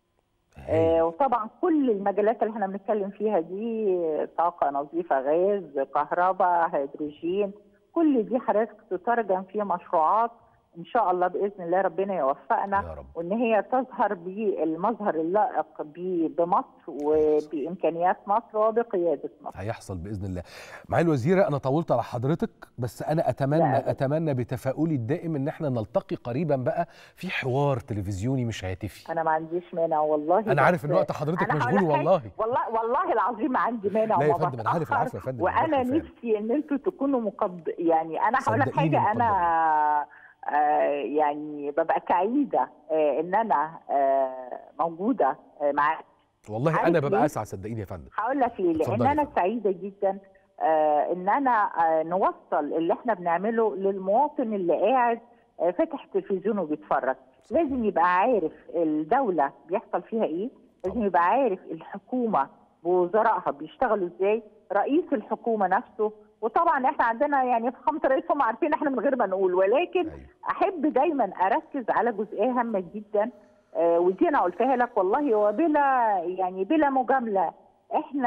Speaker 1: هايل.
Speaker 2: آه، وطبعا كل المجالات اللي احنا بنتكلم فيها دي طاقة نظيفة غاز كهرباء هيدروجين كل دي حضرتك تترجم في مشروعات ان شاء الله باذن الله ربنا يوفقنا
Speaker 1: يا رب
Speaker 2: وان هي تظهر بالمظهر اللائق ب- بمصر وبامكانيات مصر وبقياده مصر
Speaker 1: هيحصل باذن الله معالي الوزيره انا طولت على حضرتك بس انا اتمنى
Speaker 2: لا أبداً.
Speaker 1: اتمنى بتفاؤلي الدائم ان احنا نلتقي قريبا بقى في حوار تلفزيوني مش هاتفي
Speaker 2: انا ما عنديش مانع والله
Speaker 1: انا
Speaker 2: بس
Speaker 1: عارف ان وقت حضرتك
Speaker 2: أنا هقول
Speaker 1: مشغول
Speaker 2: لك حاجة،
Speaker 1: والله
Speaker 2: والله والله العظيم ما عندي مانع
Speaker 1: لا يا
Speaker 2: وما
Speaker 1: فندم، أنا عارف
Speaker 2: بتأخر،
Speaker 1: العفو يا فندم،
Speaker 2: وانا
Speaker 1: الله يخليك.
Speaker 2: نفسي ان انتوا تكونوا مقد يعني انا هقول لك
Speaker 1: صدقيني
Speaker 2: حاجه انا آه يعني ببقى سعيده آه ان انا آه موجوده آه معاك
Speaker 1: والله
Speaker 2: عارف
Speaker 1: انا ببقى
Speaker 2: ليه؟
Speaker 1: اسعد صدقيني يا فندم
Speaker 2: هقول لك ليه لان
Speaker 1: اتفضلي
Speaker 2: انا
Speaker 1: يا فندم.
Speaker 2: سعيده جدا آه ان انا آه نوصل اللي احنا بنعمله للمواطن اللي قاعد آه فاتح تلفزيون وبيتفرج لازم يبقى عارف الدوله بيحصل فيها ايه لازم
Speaker 1: طبعا.
Speaker 2: يبقى عارف الحكومه بوزرائها بيشتغلوا ازاي رئيس الحكومه نفسه وطبعا احنا عندنا يعني فخامه الرئيس هم عارفين احنا من غير ما نقول ولكن
Speaker 1: أيوة.
Speaker 2: احب دايما اركز على جزئيه هامه جدا آه، ودي انا قلتها لك والله وبلا يعني بلا مجامله احنا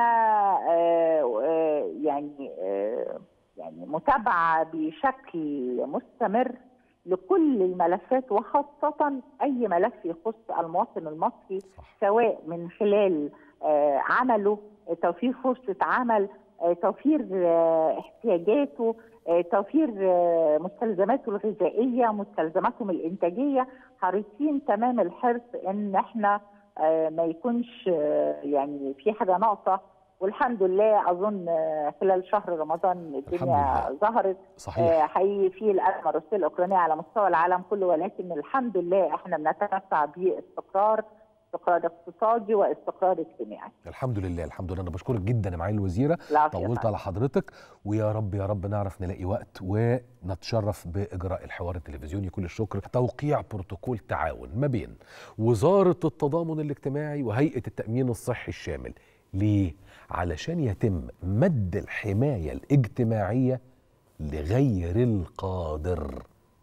Speaker 2: آه، آه، يعني آه، يعني متابعه بشكل مستمر لكل الملفات وخاصه اي ملف يخص المواطن المصري
Speaker 1: صح
Speaker 2: سواء من خلال آه، عمله آه، توفير فرصة عمل آه، توفير آه، احتياجاته آه، توفير آه، مستلزماته الغذائية مستلزماتهم الإنتاجية حريصين تمام الحرص إن إحنا آه، ما يكونش آه، يعني في حاجة ناقصة والحمد لله أظن آه، خلال شهر رمضان الدنيا
Speaker 1: لله.
Speaker 2: ظهرت
Speaker 1: صحيح
Speaker 2: آه، حقيقي في الأزمة الروسية الأوكرانية على مستوى العالم كله ولكن الحمد لله احنا بنتمتع باستقرار استقرار اقتصادي واستقرار اجتماعي.
Speaker 1: الحمد لله الحمد لله انا بشكرك جدا يا معالي الوزيره
Speaker 2: العافية
Speaker 1: طولت
Speaker 2: فندم.
Speaker 1: على حضرتك ويا رب يا رب نعرف نلاقي وقت ونتشرف باجراء الحوار التلفزيوني كل الشكر توقيع بروتوكول تعاون ما بين وزاره التضامن الاجتماعي وهيئه التامين الصحي الشامل ليه علشان يتم مد الحمايه الاجتماعيه لغير القادر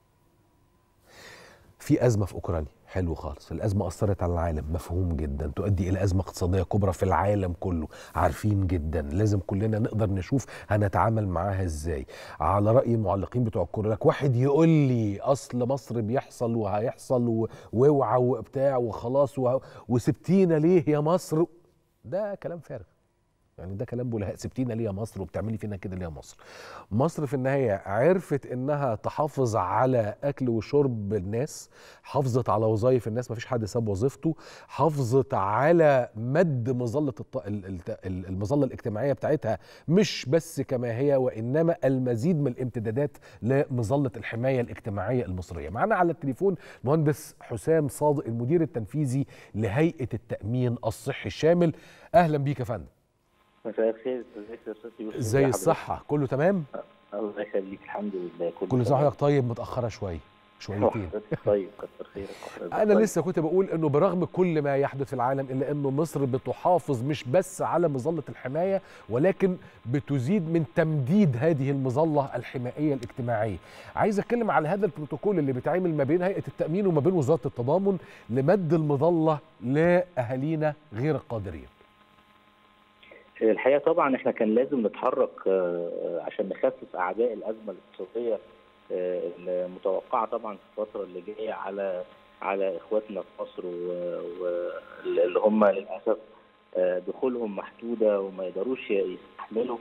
Speaker 1: في أزمة في أوكرانيا حلو خالص الأزمة أثرت على العالم مفهوم جدا تؤدي إلى أزمة اقتصادية كبرى في العالم كله عارفين جدا لازم كلنا نقدر نشوف هنتعامل معاها إزاي على رأي المعلقين بتوع الكورة لك واحد يقول لي أصل مصر بيحصل وهيحصل و- واوعى وبتاع وخلاص و- وسبتينا ليه يا مصر ده كلام فارغ يعني ده كلام بلهاء سبتينا ليه يا مصر وبتعملي فينا كده ليه يا مصر مصر في النهاية عرفت انها تحافظ على اكل وشرب الناس حافظت على وظائف الناس مفيش حد ساب وظيفته حافظت على مد مظلة الط... ال- ال- ال- المظلة الاجتماعية بتاعتها مش بس كما هي وانما المزيد من الامتدادات لمظلة الحماية الاجتماعية المصرية معنا على التليفون المهندس حسام صادق المدير التنفيذي لهيئة التأمين الصحي الشامل اهلا بيك يا فندم
Speaker 3: مساء الخير ازيك يا استاذ يوسف
Speaker 1: ازاي
Speaker 3: حضرتك؟
Speaker 1: الصحة كله تمام
Speaker 3: الله يخليك الحمد لله كله
Speaker 1: كل سنة
Speaker 3: تمام.
Speaker 1: وحضرتك طيب متأخرة شوية شويتين
Speaker 3: وحضرتك طيب كتر خيرك وحضرتك
Speaker 1: أنا
Speaker 3: طيب.
Speaker 1: لسه كنت بقول إنه برغم كل ما يحدث في العالم إلا إنه مصر بتحافظ مش بس على مظلة الحماية ولكن بتزيد من تمديد هذه المظلة الحمائية الاجتماعية. عايز أتكلم على هذا البروتوكول اللي بيتعامل ما بين هيئة التأمين وما بين وزارة التضامن لمد المظلة لأهالينا غير القادرين.
Speaker 3: الحقيقه طبعا احنا كان لازم نتحرك آه، عشان نخفف اعباء الازمه الاقتصاديه آه، المتوقعه طبعا في الفتره اللي جايه على على اخواتنا في مصر واللي هم للاسف آه، دخولهم محدوده وما يقدروش يستحملوا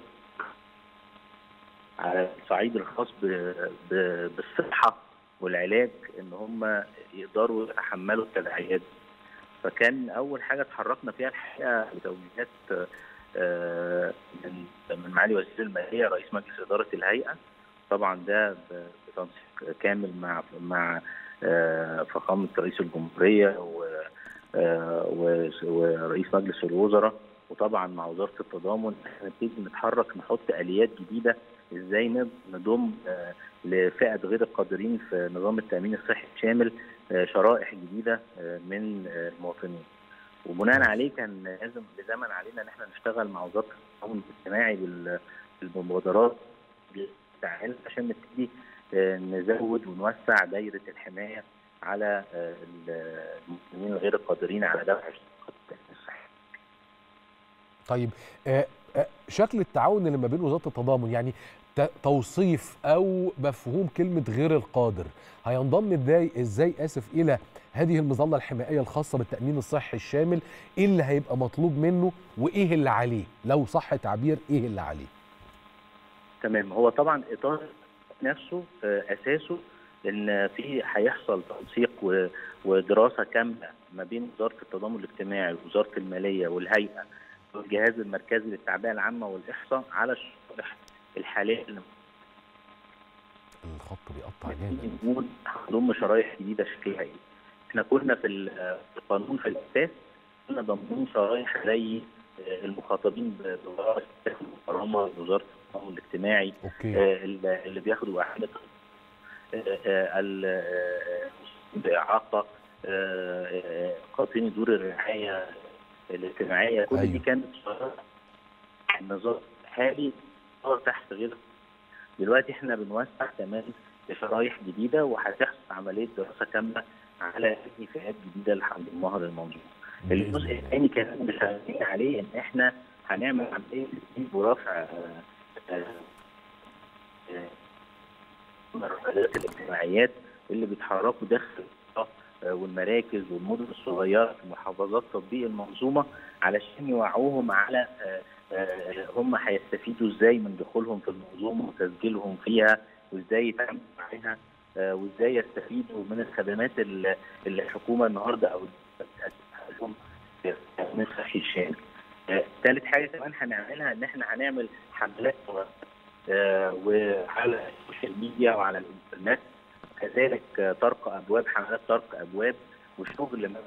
Speaker 3: على الصعيد الخاص ب- ب- بالصحه والعلاج ان هم يقدروا يتحملوا التداعيات دي. فكان اول حاجه اتحركنا فيها الحقيقه بتوجيهات آه، من من معالي وزير الماليه رئيس مجلس اداره الهيئه طبعا ده ب- بتنسيق كامل مع مع آه، فخامه رئيس الجمهوريه و- ورئيس مجلس الوزراء وطبعا مع وزاره التضامن احنا نبتدي نتحرك نحط اليات جديده ازاي نضم لفئه غير القادرين في نظام التامين الصحي الشامل شرائح جديده من المواطنين. وبناء عليه كان لازم لزمن علينا ان احنا نشتغل مع وزاره التضامن الاجتماعي بالمبادرات بالتعامل عشان نبتدي نزود ونوسع دايره الحمايه على المسلمين الغير القادرين على دفع الصحي.
Speaker 1: طيب شكل التعاون اللي ما بين وزاره التضامن يعني توصيف او مفهوم كلمه غير القادر هينضم ازاي ازاي اسف الى هذه المظله الحمائيه الخاصه بالتامين الصحي الشامل ايه اللي هيبقى مطلوب منه وايه اللي عليه لو صح تعبير ايه اللي عليه
Speaker 3: تمام هو طبعا اطار نفسه اساسه ان في هيحصل تنسيق ودراسه كامله ما بين وزاره التضامن الاجتماعي ووزاره الماليه والهيئه والجهاز المركزي للتعبئه العامه والاحصاء على الشرائح الحاليه اللي
Speaker 1: الخط بيقطع جامد
Speaker 3: نقول هنضم شرايح جديده شكلها ايه؟ احنا كنا في القانون في الاساس كنا ضامنين شرايح زي المخاطبين بوزاره الكرامه وزاره التضامن الاجتماعي
Speaker 1: أوكي.
Speaker 3: اللي بياخدوا اعاده باعاقه قاطين دور الرعايه الاجتماعيه كل
Speaker 1: أيوة.
Speaker 3: دي كانت النظام الحالي تحت غير دلوقتي احنا بنوسع كمان لشرايح جديده وهتحصل عمليه دراسه كامله على هذه فئات جديده اللي هنضمها للمنظومه. الجزء الثاني كمان اللي شغالين عليه ان احنا هنعمل عمليه تدريب ورفع الرحلات الاجتماعيات اللي بيتحركوا داخل والمراكز والمدن الصغيره في محافظات تطبيق المنظومه علشان يوعوهم على هم هيستفيدوا ازاي من دخولهم في المنظومه وتسجيلهم فيها وازاي يتعاملوا معاها وازاي يستفيدوا من الخدمات اللي الحكومه النهارده او لهم في التامين الصحي الشامل. ثالث حاجه كمان هنعملها ان احنا هنعمل حملات وعلى السوشيال ميديا وعلى الانترنت كذلك طرق ابواب حملات طرق ابواب وشغل مع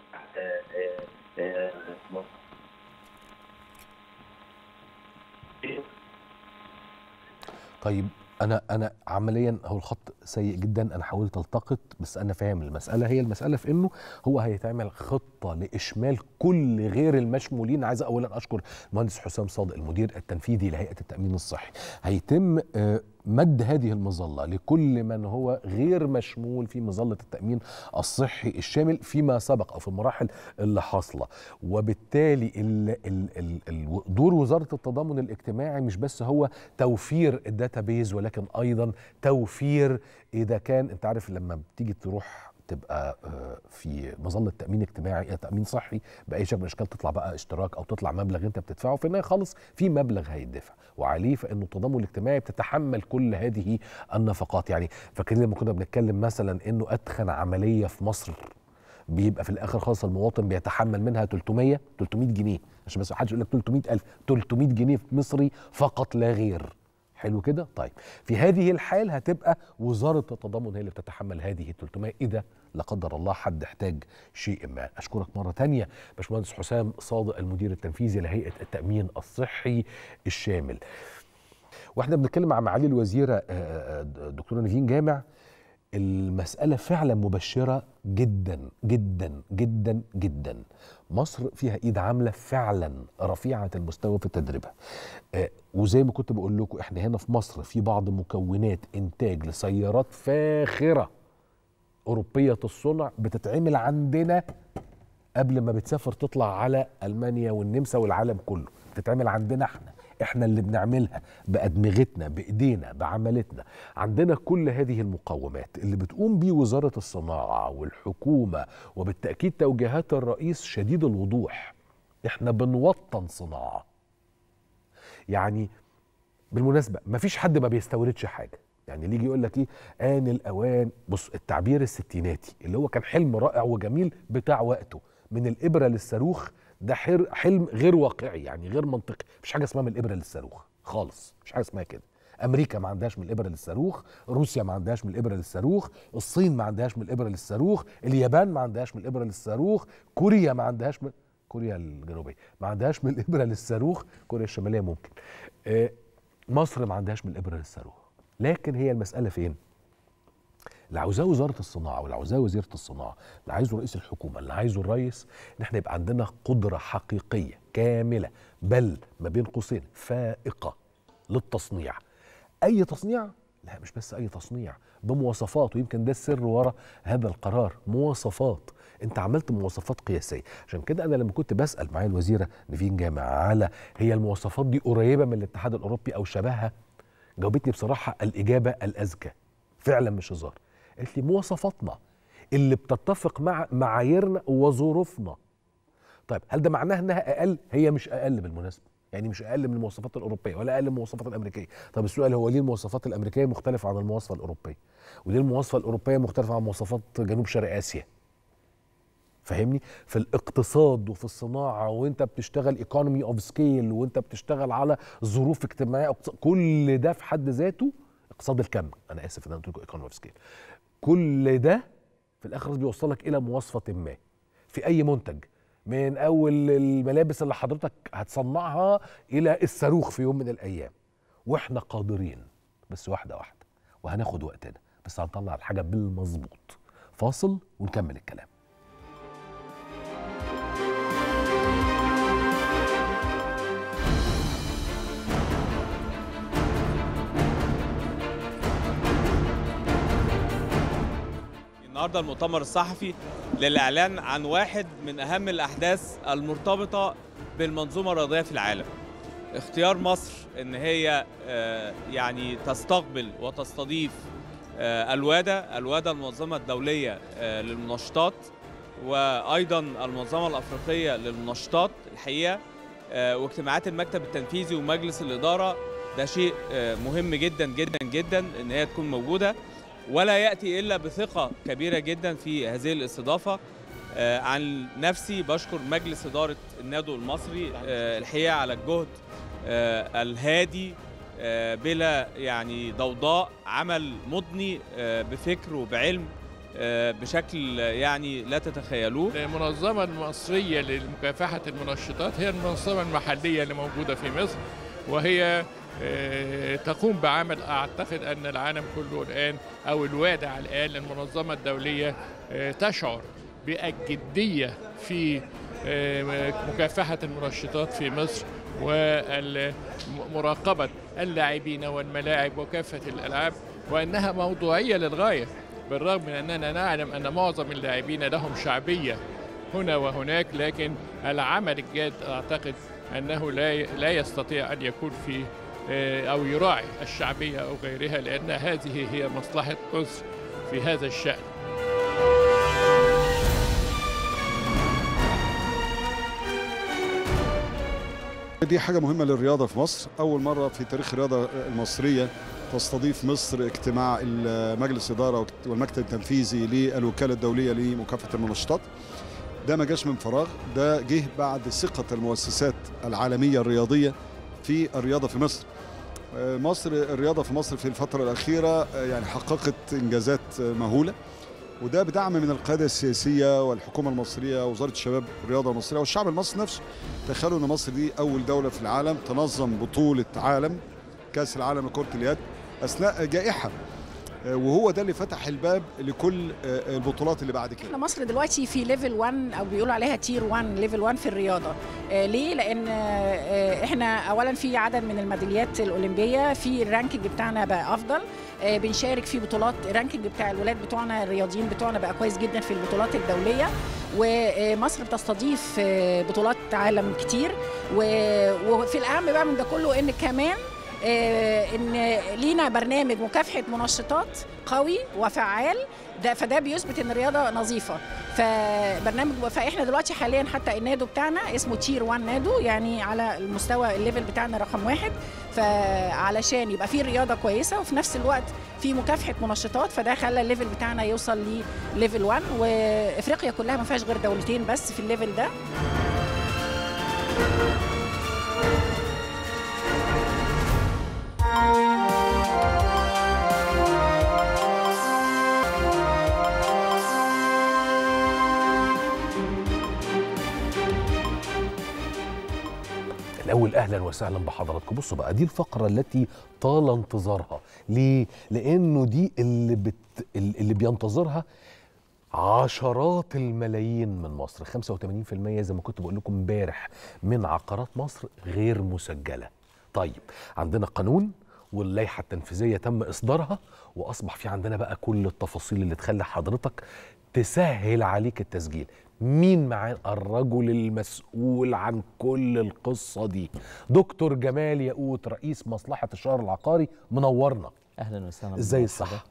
Speaker 1: طيب انا انا عمليا هو الخط سيء جدا انا حاولت التقط بس انا فاهم المساله هي المساله في انه هو هيتعمل خطه لاشمال كل غير المشمولين عايز اولا اشكر المهندس حسام صادق المدير التنفيذي لهيئه التامين الصحي هيتم مد هذه المظله لكل من هو غير مشمول في مظله التامين الصحي الشامل فيما سبق او في المراحل اللي حاصله وبالتالي ال ال ال ال دور وزاره التضامن الاجتماعي مش بس هو توفير الداتابيز ولكن ايضا توفير اذا كان انت عارف لما بتيجي تروح تبقى في مظله تامين اجتماعي تامين صحي باي شكل من الاشكال تطلع بقى اشتراك او تطلع مبلغ انت بتدفعه في النهايه خالص في مبلغ هيدفع وعليه فانه التضامن الاجتماعي بتتحمل كل هذه النفقات يعني فاكرين لما كنا بنتكلم مثلا انه اتخن عمليه في مصر بيبقى في الاخر خالص المواطن بيتحمل منها 300 300 جنيه عشان بس محدش يقول لك 300000 300 جنيه مصري فقط لا غير حلو كده طيب في هذه الحال هتبقى وزاره التضامن هي اللي بتتحمل هذه 300 اذا لا قدر الله حد احتاج شيء ما اشكرك مره تانية باشمهندس حسام صادق المدير التنفيذي لهيئه التامين الصحي الشامل واحنا بنتكلم مع معالي الوزيره دكتوره نيفين جامع المسألة فعلا مبشرة جدا جدا جدا جدا مصر فيها ايد عاملة فعلا رفيعة المستوى في تدريبها آه وزي ما كنت بقول لكم احنا هنا في مصر في بعض مكونات انتاج لسيارات فاخرة أوروبية الصنع بتتعمل عندنا قبل ما بتسافر تطلع على ألمانيا والنمسا والعالم كله بتتعمل عندنا احنا احنا اللي بنعملها بادمغتنا بايدينا بعملتنا عندنا كل هذه المقومات اللي بتقوم بيه وزاره الصناعه والحكومه وبالتاكيد توجيهات الرئيس شديد الوضوح احنا بنوطن صناعه يعني بالمناسبه ما فيش حد ما بيستوردش حاجه يعني اللي يجي يقول لك ايه ان الاوان بص التعبير الستيناتي اللي هو كان حلم رائع وجميل بتاع وقته من الابره للصاروخ ده حلم غير واقعي يعني غير منطقي مفيش حاجه اسمها من الابره للصاروخ خالص مفيش حاجه اسمها كده امريكا ما عندهاش من الابره للصاروخ روسيا ما عندهاش من الابره للصاروخ الصين ما عندهاش من الابره للصاروخ اليابان ما عندهاش من الابره للصاروخ كوريا ما عندهاش من كوريا الجنوبيه ما عندهاش من الابره للصاروخ كوريا الشماليه ممكن آه، مصر ما عندهاش من الابره للصاروخ لكن هي المساله فين اللي عاوزاه وزاره الصناعه واللي عاوزاه وزيره الصناعه اللي عايزه رئيس الحكومه اللي عايزه الرئيس ان احنا يبقى عندنا قدره حقيقيه كامله بل ما بين قوسين فائقه للتصنيع اي تصنيع لا مش بس اي تصنيع بمواصفات ويمكن ده السر ورا هذا القرار مواصفات انت عملت مواصفات قياسيه عشان كده انا لما كنت بسال معايا الوزيره نيفين جامع على هي المواصفات دي قريبه من الاتحاد الاوروبي او شبهها جاوبتني بصراحه الاجابه الاذكى فعلا مش هزار قالت لي مواصفاتنا اللي بتتفق مع معاييرنا وظروفنا طيب هل ده معناه انها اقل هي مش اقل بالمناسبه يعني مش اقل من المواصفات الاوروبيه ولا اقل من المواصفات الامريكيه طب السؤال هو ليه المواصفات الامريكيه مختلفه عن المواصفه الاوروبيه وليه المواصفه الاوروبيه مختلفه عن مواصفات جنوب شرق اسيا فاهمني في الاقتصاد وفي الصناعه وانت بتشتغل ايكونومي اوف سكيل وانت بتشتغل على ظروف اجتماعيه اقتصاد كل ده في حد ذاته اقتصاد الكم انا اسف ان انا قلت لكم ايكونومي اوف سكيل كل ده في الاخر بيوصلك الى مواصفه ما في اي منتج من اول الملابس اللي حضرتك هتصنعها الى الصاروخ في يوم من الايام واحنا قادرين بس واحده واحده وهناخد وقتنا بس هنطلع الحاجه بالمظبوط فاصل ونكمل الكلام
Speaker 4: النهارده المؤتمر الصحفي للاعلان عن واحد من اهم الاحداث المرتبطه بالمنظومه الرياضيه في العالم اختيار مصر ان هي آه، يعني تستقبل وتستضيف آه، الوادا الوادا المنظمه الدوليه آه، للمنشطات وايضا المنظمه الافريقيه للمنشطات الحقيقه آه، واجتماعات المكتب التنفيذي ومجلس الاداره ده شيء آه، مهم جدا جدا جدا ان هي تكون موجوده ولا ياتي الا بثقه كبيره جدا في هذه الاستضافه آه، عن نفسي بشكر مجلس اداره النادو المصري آه، الحقيقه على الجهد آه، الهادي آه، بلا يعني ضوضاء عمل مضني آه، بفكر وبعلم آه، بشكل يعني لا تتخيلوه
Speaker 5: المنظمة المصرية لمكافحة المنشطات هي المنظمة المحلية اللي موجودة في مصر وهي آه، تقوم بعمل أعتقد أن العالم كله الآن أو الوادع الآن المنظمة الدولية آه، تشعر بالجدية في آه، مكافحة المنشطات في مصر ومراقبة اللاعبين والملاعب وكافة الألعاب وأنها موضوعية للغاية بالرغم من أننا نعلم أن معظم اللاعبين لهم شعبية هنا وهناك لكن العمل الجاد أعتقد أنه لا لا يستطيع أن يكون في آه، أو يراعي الشعبية أو غيرها لأن هذه هي مصلحة مصر في هذا الشأن
Speaker 6: دي حاجة مهمة للرياضة في مصر أول مرة في تاريخ الرياضة المصرية تستضيف مصر اجتماع مجلس إدارة والمكتب التنفيذي للوكالة الدولية لمكافحة المنشطات ده ما جاش من فراغ ده جه بعد ثقة المؤسسات العالمية الرياضية في الرياضة في مصر آه، مصر الرياضة في مصر في الفترة الأخيرة آه، يعني حققت إنجازات آه، مهولة وده بدعم من القيادة السياسية والحكومة المصرية ووزارة الشباب والرياضة المصرية والشعب المصري نفسه تخيلوا ان مصر دي اول دوله في العالم تنظم بطوله عالم كاس العالم لكره اليد اثناء جائحه آه، وهو ده اللي فتح الباب لكل آه، البطولات اللي بعد كده
Speaker 7: احنا مصر دلوقتي في ليفل 1 او بيقولوا عليها تير 1 ليفل 1 في الرياضه آه ليه لان آه احنا اولا في عدد من الميداليات الاولمبيه في الرانكينج بتاعنا بقى افضل آه بنشارك في بطولات الرانكينج بتاع الولاد بتوعنا الرياضيين بتوعنا بقى كويس جدا في البطولات الدوليه ومصر بتستضيف آه، بطولات عالم كتير و- وفي الاهم بقى من ده كله ان كمان آه، ان لينا برنامج مكافحه منشطات قوي وفعال ده فده بيثبت ان الرياضه نظيفه فبرنامج فاحنا دلوقتي حاليا حتى النادو بتاعنا اسمه تير 1 نادو يعني على المستوى الليفل بتاعنا رقم واحد فعلشان يبقى في رياضه كويسه وفي نفس الوقت في مكافحه منشطات فده خلى الليفل بتاعنا يوصل لليفل 1 وافريقيا كلها ما فيهاش غير دولتين بس في الليفل ده
Speaker 1: الأول أهلا وسهلا بحضراتكم بصوا بقى دي الفقرة التي طال انتظارها ليه؟ لأنه دي اللي بت... اللي بينتظرها عشرات الملايين من مصر 85% زي ما كنت بقول لكم امبارح من عقارات مصر غير مسجلة طيب عندنا قانون واللائحة التنفيذية تم إصدارها وأصبح في عندنا بقى كل التفاصيل اللي تخلي حضرتك تسهل عليك التسجيل مين معانا الرجل المسؤول عن كل القصة دي دكتور جمال ياقوت رئيس مصلحة الشهر العقاري منورنا
Speaker 8: اهلا وسهلا
Speaker 1: ازاي
Speaker 8: بحضرتك.
Speaker 1: الصح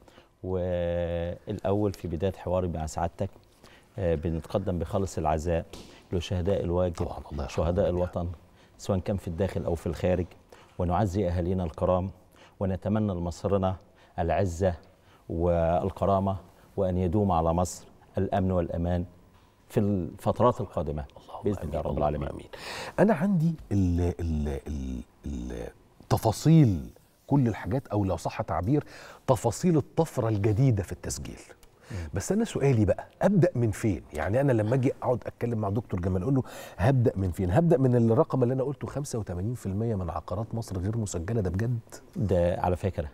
Speaker 8: والاول في بدايه حواري مع سعادتك آه، بنتقدم بخالص العزاء لشهداء الواجب
Speaker 1: طبعا الله يرحمه
Speaker 8: شهداء
Speaker 1: جميعاً.
Speaker 8: الوطن سواء كان في الداخل او في الخارج ونعزي اهالينا الكرام ونتمنى لمصرنا العزه والكرامه وان يدوم على مصر الامن والامان في الفترات القادمه باذن الله رب العالمين
Speaker 1: امين انا عندي ال ال ال ال تفاصيل كل الحاجات او لو صح تعبير تفاصيل الطفره الجديده في التسجيل بس انا سؤالي بقى ابدا من فين يعني انا لما اجي اقعد اتكلم مع دكتور جمال اقول له هبدا من فين هبدا من الرقم اللي انا قلته 85% من عقارات مصر غير مسجله ده بجد
Speaker 8: ده على فكره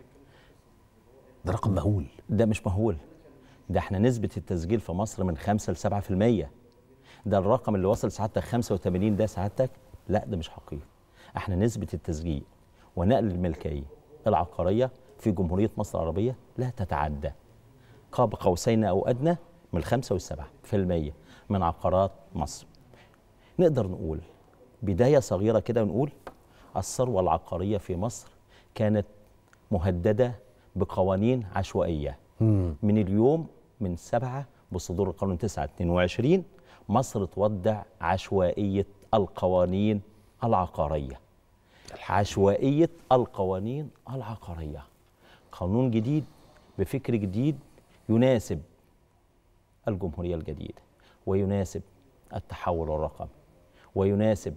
Speaker 1: ده رقم مهول
Speaker 8: ده مش مهول ده احنا نسبة التسجيل في مصر من 5 ل 7% ده الرقم اللي وصل سعادتك 85 ده سعادتك لا ده مش حقيقي احنا نسبة التسجيل ونقل الملكية العقارية في جمهورية مصر العربية لا تتعدى قاب قوسين أو أدنى من الخمسة والسبعة في المية من عقارات مصر نقدر نقول بداية صغيرة كده ونقول الثروة العقارية في مصر كانت مهددة بقوانين عشوائية من اليوم من سبعة بصدور القانون 9 22 مصر تودع عشوائية القوانين العقارية عشوائية القوانين العقارية قانون جديد بفكر جديد يناسب الجمهورية الجديدة ويناسب التحول الرقمي ويناسب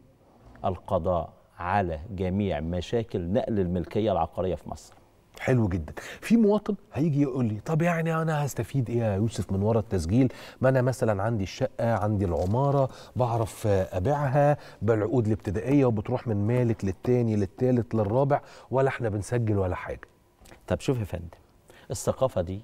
Speaker 8: القضاء على جميع مشاكل نقل الملكية العقارية في مصر
Speaker 1: حلو جدا في مواطن هيجي يقول لي طب يعني انا هستفيد ايه يا يوسف من ورا التسجيل ما انا مثلا عندي الشقه عندي العماره بعرف آه، ابيعها بالعقود الابتدائيه وبتروح من مالك للتاني للتالت للرابع ولا احنا بنسجل ولا حاجه
Speaker 8: طب شوف يا فندم الثقافة دي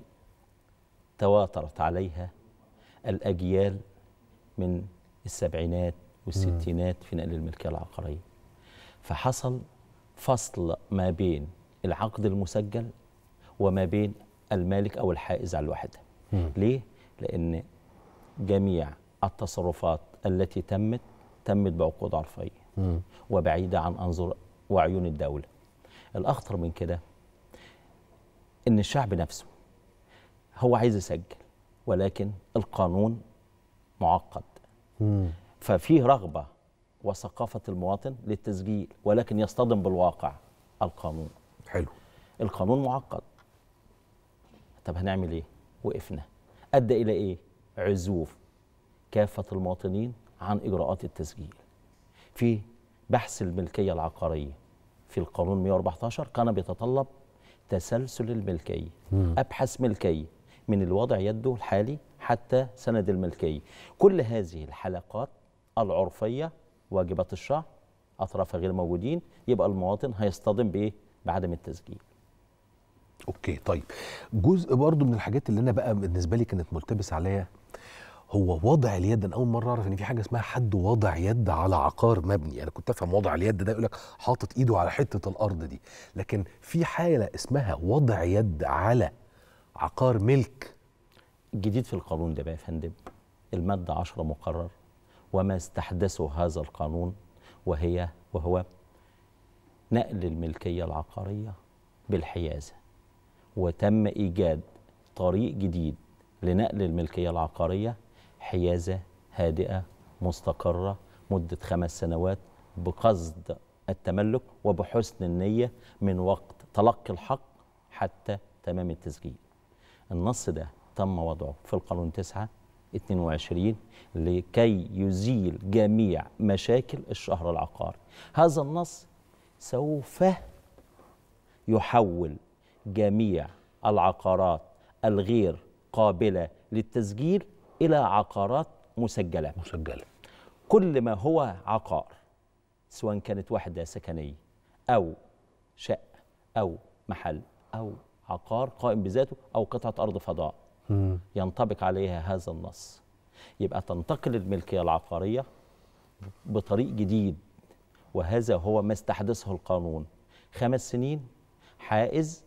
Speaker 8: تواترت عليها الأجيال من السبعينات والستينات في نقل الملكية العقارية فحصل فصل ما بين العقد المسجل وما بين المالك أو الحائز على الوحدة ليه؟ لأن جميع التصرفات التي تمت تمت بعقود عرفية وبعيدة عن أنظر وعيون الدولة الأخطر من كده ان الشعب نفسه هو عايز يسجل ولكن القانون معقد ففيه رغبه وثقافه المواطن للتسجيل ولكن يصطدم بالواقع القانون
Speaker 1: حلو
Speaker 8: القانون معقد طب هنعمل ايه وقفنا ادى الى ايه عزوف كافه المواطنين عن اجراءات التسجيل في بحث الملكيه العقاريه في القانون 114 كان بيتطلب تسلسل الملكيه ابحث ملكيه من الوضع يده الحالي حتى سند الملكيه كل هذه الحلقات العرفيه واجبات الشعب اطرافها غير موجودين يبقى المواطن هيصطدم بايه بعدم التسجيل
Speaker 1: اوكي طيب جزء برضو من الحاجات اللي انا بقى بالنسبه لي كانت ملتبس عليا هو وضع اليد انا اول مره اعرف ان في حاجه اسمها حد وضع يد على عقار مبني انا كنت افهم وضع اليد ده يقول لك حاطط ايده على حته الارض دي لكن في حاله اسمها وضع يد على عقار ملك
Speaker 8: الجديد في القانون ده بقى يا فندم المادة 10 مقرر وما استحدثه هذا القانون وهي وهو نقل الملكية العقارية بالحيازة وتم إيجاد طريق جديد لنقل الملكية العقارية حيازة هادئة مستقرة مدة خمس سنوات بقصد التملك وبحسن النية من وقت تلقي الحق حتى تمام التسجيل النص ده تم وضعه في القانون 9 22 لكي يزيل جميع مشاكل الشهر العقاري هذا النص سوف يحول جميع العقارات الغير قابلة للتسجيل إلى عقارات مسجلة
Speaker 1: مسجله
Speaker 8: كل ما هو عقار سواء كانت وحدة سكنية أو شقة أو محل أو عقار قائم بذاته أو قطعة أرض فضاء ينطبق عليها هذا النص يبقى تنتقل الملكية العقارية بطريق جديد وهذا هو ما استحدثه القانون خمس سنين حائز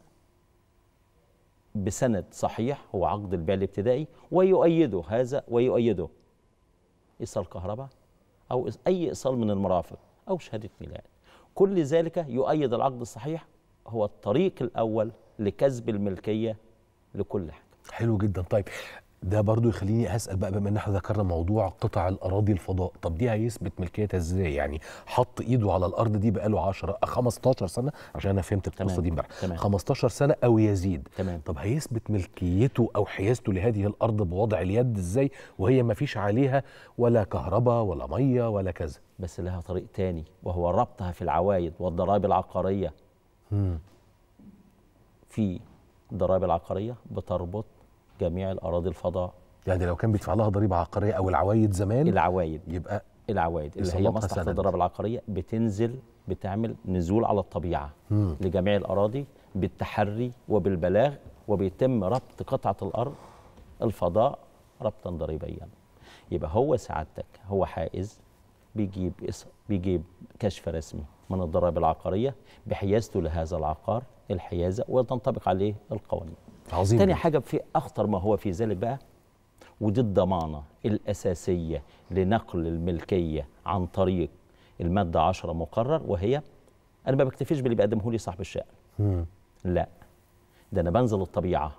Speaker 8: بسند صحيح هو عقد البيع الابتدائي ويؤيده هذا ويؤيده ايصال كهرباء او إس- اي ايصال من المرافق او شهاده ميلاد كل ذلك يؤيد العقد الصحيح هو الطريق الاول لكسب الملكيه لكل حاجه
Speaker 1: حلو جدا طيب ده برضو يخليني اسال بقى بما ان احنا ذكرنا موضوع قطع الاراضي الفضاء طب دي هيثبت ملكيتها ازاي يعني حط ايده على الارض دي بقاله 10 15 سنه عشان انا فهمت القصه
Speaker 8: تمام،
Speaker 1: دي امبارح
Speaker 8: تمام.
Speaker 1: 15 سنه او يزيد
Speaker 8: تمام
Speaker 1: طب هيثبت ملكيته او حيازته لهذه الارض بوضع اليد ازاي وهي ما فيش عليها ولا كهرباء ولا ميه ولا كذا
Speaker 8: بس لها طريق تاني وهو ربطها في العوائد والضرائب العقاريه في الضرائب العقاريه بتربط جميع الاراضي الفضاء
Speaker 1: يعني لو كان بيدفع لها ضريبه عقاريه او العوايد زمان
Speaker 8: العوائد
Speaker 1: يبقى
Speaker 8: العوائد اللي هي
Speaker 1: يسلطها
Speaker 8: مصلحه
Speaker 1: سند.
Speaker 8: الضرائب العقاريه بتنزل بتعمل نزول على الطبيعه
Speaker 1: مم.
Speaker 8: لجميع الاراضي بالتحري وبالبلاغ وبيتم ربط قطعه الارض الفضاء ربطا ضريبيا يبقى هو سعادتك هو حائز بيجيب إس- بيجيب كشف رسمي من الضرائب العقاريه بحيازته لهذا العقار الحيازه وتنطبق عليه القوانين
Speaker 1: عظيم
Speaker 8: تاني
Speaker 1: جداً.
Speaker 8: حاجه في اخطر ما هو في ذلك بقى ودي الضمانه الاساسيه لنقل الملكيه عن طريق الماده 10 مقرر وهي انا ما بكتفيش باللي بيقدمه لي صاحب الشقه
Speaker 1: مم.
Speaker 8: لا ده انا بنزل الطبيعه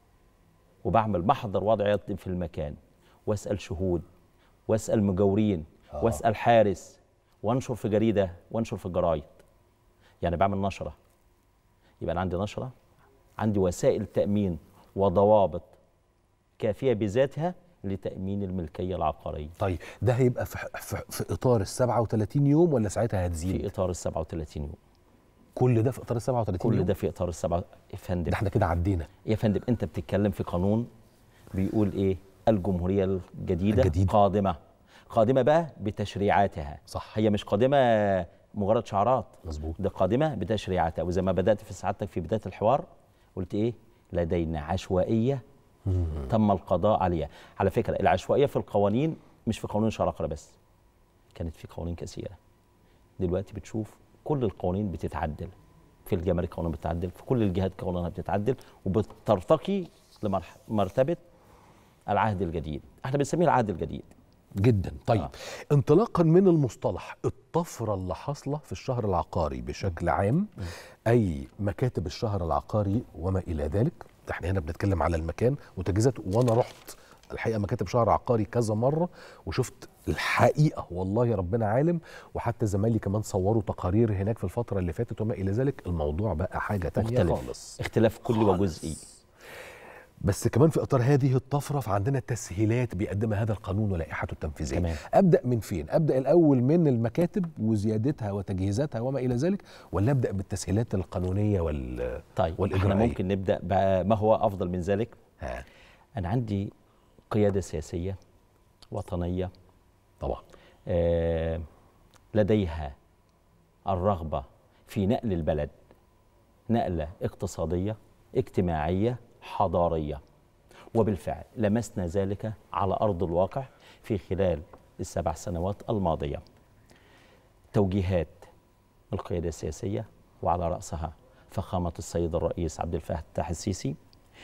Speaker 8: وبعمل محضر وضع يد في المكان واسال شهود واسال مجاورين
Speaker 1: آه.
Speaker 8: واسال حارس وانشر في جريده وانشر في الجرايد يعني بعمل نشره يبقى انا عندي نشره عندي وسائل تامين وضوابط كافيه بذاتها لتامين الملكيه العقاريه
Speaker 1: طيب ده هيبقى في, في, في اطار ال 37 يوم ولا ساعتها هتزيد
Speaker 8: في اطار ال 37 يوم
Speaker 1: كل ده في اطار ال 37
Speaker 8: كل
Speaker 1: يوم
Speaker 8: ده في اطار السبعه يا فندم
Speaker 1: ده احنا كده عدينا
Speaker 8: يا فندم انت بتتكلم في قانون بيقول ايه الجمهوريه الجديده
Speaker 1: الجديدة.
Speaker 8: قادمه قادمه بقى بتشريعاتها
Speaker 1: صح.
Speaker 8: هي مش قادمه مجرد شعارات
Speaker 1: مظبوط
Speaker 8: ده قادمه بتشريعاتها وزي ما بدات في سعادتك في بدايه الحوار قلت ايه لدينا عشوائيه تم القضاء عليها على فكره العشوائيه في القوانين مش في قانون الشراكه بس كانت في قوانين كثيره دلوقتي بتشوف كل القوانين بتتعدل في الجمارك قوانين بتتعدل في كل الجهات قوانينها بتتعدل وبترتقي لمرتبه العهد الجديد احنا بنسميه العهد الجديد
Speaker 1: جدا طيب
Speaker 8: آه.
Speaker 1: آه. انطلاقا من المصطلح الطفره اللي حاصله في الشهر العقاري بشكل عام اي مكاتب الشهر العقاري وما الى ذلك احنا هنا بنتكلم على المكان وتجهيزاته وانا رحت الحقيقه مكاتب شهر عقاري كذا مره وشفت الحقيقه والله ربنا عالم وحتى زمايلي كمان صوروا تقارير هناك في الفتره اللي فاتت وما الى ذلك الموضوع بقى حاجه تانية
Speaker 8: مختلف
Speaker 1: خالص
Speaker 8: اختلاف كلي
Speaker 1: خالص.
Speaker 8: وجزئي
Speaker 1: بس كمان في اطار هذه الطفره فعندنا تسهيلات بيقدمها هذا القانون ولائحته التنفيذيه
Speaker 8: تمام.
Speaker 1: ابدا من فين ابدا الاول من المكاتب وزيادتها وتجهيزاتها وما الى ذلك ولا ابدا بالتسهيلات القانونيه وال
Speaker 8: طيب احنا
Speaker 1: والإجرائية.
Speaker 8: ممكن نبدا بقى ما هو افضل من ذلك
Speaker 1: ها
Speaker 8: انا عندي قياده سياسيه وطنيه
Speaker 1: طبعا
Speaker 8: آه، لديها الرغبه في نقل البلد نقله اقتصاديه اجتماعيه حضاريه وبالفعل لمسنا ذلك على ارض الواقع في خلال السبع سنوات الماضيه توجيهات القياده السياسيه وعلى راسها فخامه السيد الرئيس عبد الفتاح السيسي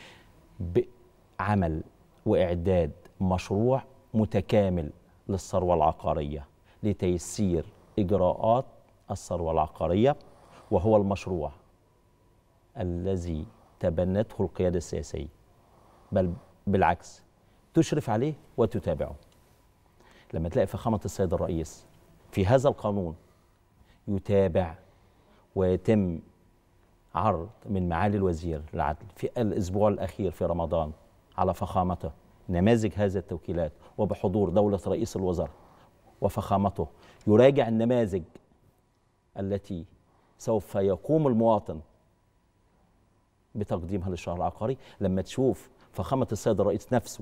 Speaker 8: بعمل واعداد مشروع متكامل للثروه العقاريه لتيسير اجراءات الثروه العقاريه وهو المشروع الذي تبنته القياده السياسيه بل بالعكس تشرف عليه وتتابعه لما تلاقي فخامه السيد الرئيس في هذا القانون يتابع ويتم عرض من معالي الوزير العدل في الاسبوع الاخير في رمضان على فخامته نماذج هذه التوكيلات وبحضور دوله رئيس الوزراء وفخامته يراجع النماذج التي سوف يقوم المواطن بتقديمها للشهر العقاري لما تشوف فخامه السيد الرئيس نفسه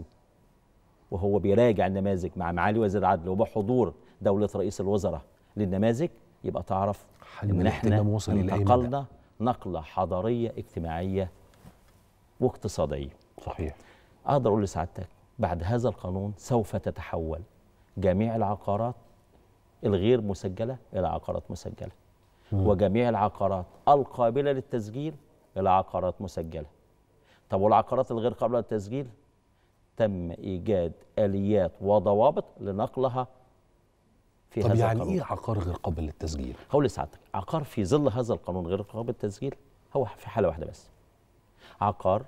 Speaker 8: وهو بيراجع النماذج مع معالي وزير العدل وبحضور دوله رئيس الوزراء للنماذج يبقى تعرف
Speaker 1: حجم
Speaker 8: ان احنا
Speaker 1: الاهتمام وصل إلى أي مدى؟
Speaker 8: انتقلنا نقله حضاريه اجتماعيه واقتصاديه
Speaker 1: صحيح
Speaker 8: اقدر اقول لسعادتك بعد هذا القانون سوف تتحول جميع العقارات الغير مسجله الى عقارات مسجله وجميع العقارات القابله للتسجيل الى عقارات مسجله طب والعقارات الغير قابله للتسجيل تم ايجاد اليات وضوابط لنقلها في
Speaker 1: طب
Speaker 8: هذا
Speaker 1: يعني
Speaker 8: القانون
Speaker 1: ايه عقار غير قابل للتسجيل
Speaker 8: هقول لسعادتك عقار في ظل هذا القانون غير قابل للتسجيل هو في حاله واحده بس عقار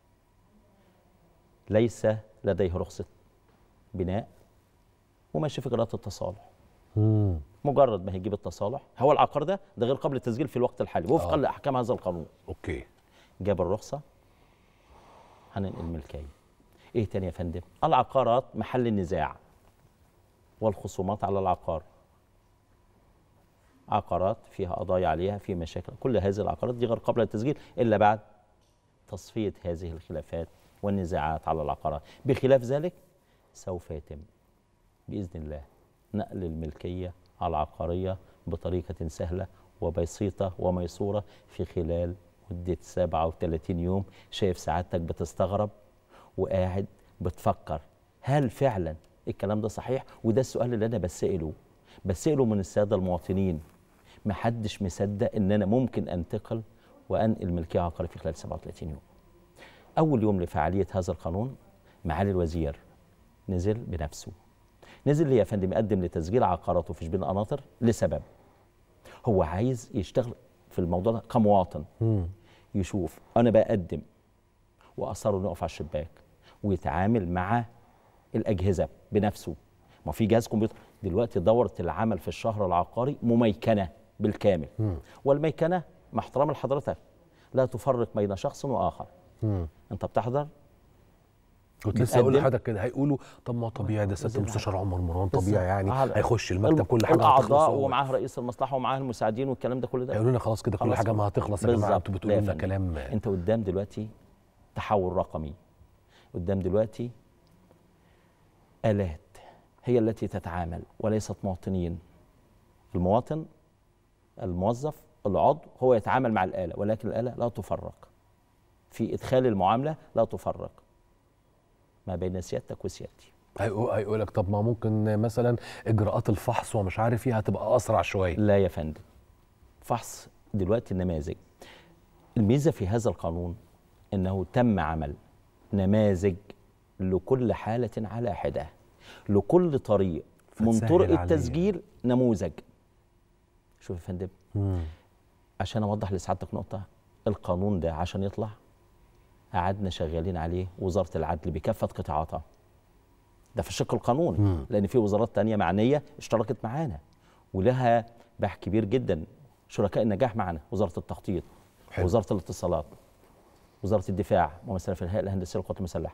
Speaker 8: ليس لديه رخصه بناء وماشي في اجراءات التصالح
Speaker 1: مم.
Speaker 8: مجرد ما هيجيب التصالح هو العقار ده ده غير قابل للتسجيل في الوقت الحالي وفقا
Speaker 1: آه.
Speaker 8: لاحكام هذا القانون
Speaker 1: اوكي
Speaker 8: جاب الرخصه هننقل الملكيه ايه تاني يا فندم العقارات محل النزاع والخصومات على العقار عقارات فيها قضايا عليها في مشاكل كل هذه العقارات دي غير قابله للتسجيل الا بعد تصفيه هذه الخلافات والنزاعات على العقارات بخلاف ذلك سوف يتم باذن الله نقل الملكيه العقاريه بطريقه سهله وبسيطه وميسوره في خلال مده 37 يوم شايف سعادتك بتستغرب وقاعد بتفكر هل فعلا الكلام ده صحيح وده السؤال اللي انا بساله بساله من الساده المواطنين محدش مصدق ان انا ممكن انتقل وانقل ملكيه عقاريه في خلال 37 يوم اول يوم لفعاليه هذا القانون معالي الوزير نزل بنفسه نزل ليه يا فندم يقدم لتسجيل عقاراته في شبين القناطر لسبب هو عايز يشتغل في الموضوع ده كمواطن
Speaker 1: مم.
Speaker 8: يشوف انا بقدم واصروا انه يقف على الشباك ويتعامل مع الاجهزه بنفسه ما في جهاز كمبيوتر دلوقتي دوره العمل في الشهر العقاري مميكنه بالكامل
Speaker 1: مم.
Speaker 8: والميكنه مع احترام لحضرتك لا تفرق بين شخص واخر
Speaker 1: مم.
Speaker 8: انت بتحضر
Speaker 1: كنت لسه اقول
Speaker 8: بتقدم-
Speaker 1: لحضرتك كده هيقولوا طب ما طبيعي ده سياده
Speaker 8: بالظبط.
Speaker 1: المستشار عمر مروان
Speaker 8: بالظبط.
Speaker 1: طبيعي يعني
Speaker 8: على-
Speaker 1: هيخش المكتب
Speaker 8: الم-
Speaker 1: كل حاجه هتخلص
Speaker 8: الاعضاء
Speaker 1: هو.
Speaker 8: ومعاه رئيس المصلحه ومعاه المساعدين والكلام ده كل ده
Speaker 1: هيقولوا لنا خلاص كده كل
Speaker 8: خلاص
Speaker 1: حاجه
Speaker 8: كده.
Speaker 1: ما هتخلص يا جماعه
Speaker 8: بالظبط.
Speaker 1: انتوا بتقولوا
Speaker 8: لا يا
Speaker 1: لنا
Speaker 8: فندم.
Speaker 1: كلام
Speaker 8: انت قدام دلوقتي تحول رقمي قدام دلوقتي آلات هي التي تتعامل وليست مواطنين المواطن الموظف العضو هو يتعامل مع الآلة ولكن الآلة لا تفرق في إدخال المعاملة لا تفرق ما بين سيادتك وسيادتي
Speaker 1: هيقول هيقول لك طب ما ممكن مثلا اجراءات الفحص ومش عارف ايه هتبقى اسرع شويه
Speaker 8: لا يا فندم فحص دلوقتي النماذج الميزة في هذا القانون أنه تم عمل نماذج لكل حالة على حدة لكل طريق من
Speaker 1: فتسهل
Speaker 8: طرق
Speaker 1: عليه.
Speaker 8: التسجيل نموذج شوف يا فندم
Speaker 1: مم.
Speaker 8: عشان أوضح لسعادتك نقطة القانون ده عشان يطلع قعدنا شغالين عليه وزارة العدل بكافة قطاعاتها ده في الشق القانوني
Speaker 1: مم.
Speaker 8: لأن في وزارات تانية معنية اشتركت معانا ولها باع كبير جدا شركاء النجاح معنا وزارة التخطيط
Speaker 1: حلو.
Speaker 8: وزارة الاتصالات وزارة الدفاع ممثلة في الهيئة الهندسية للقوات المسلحة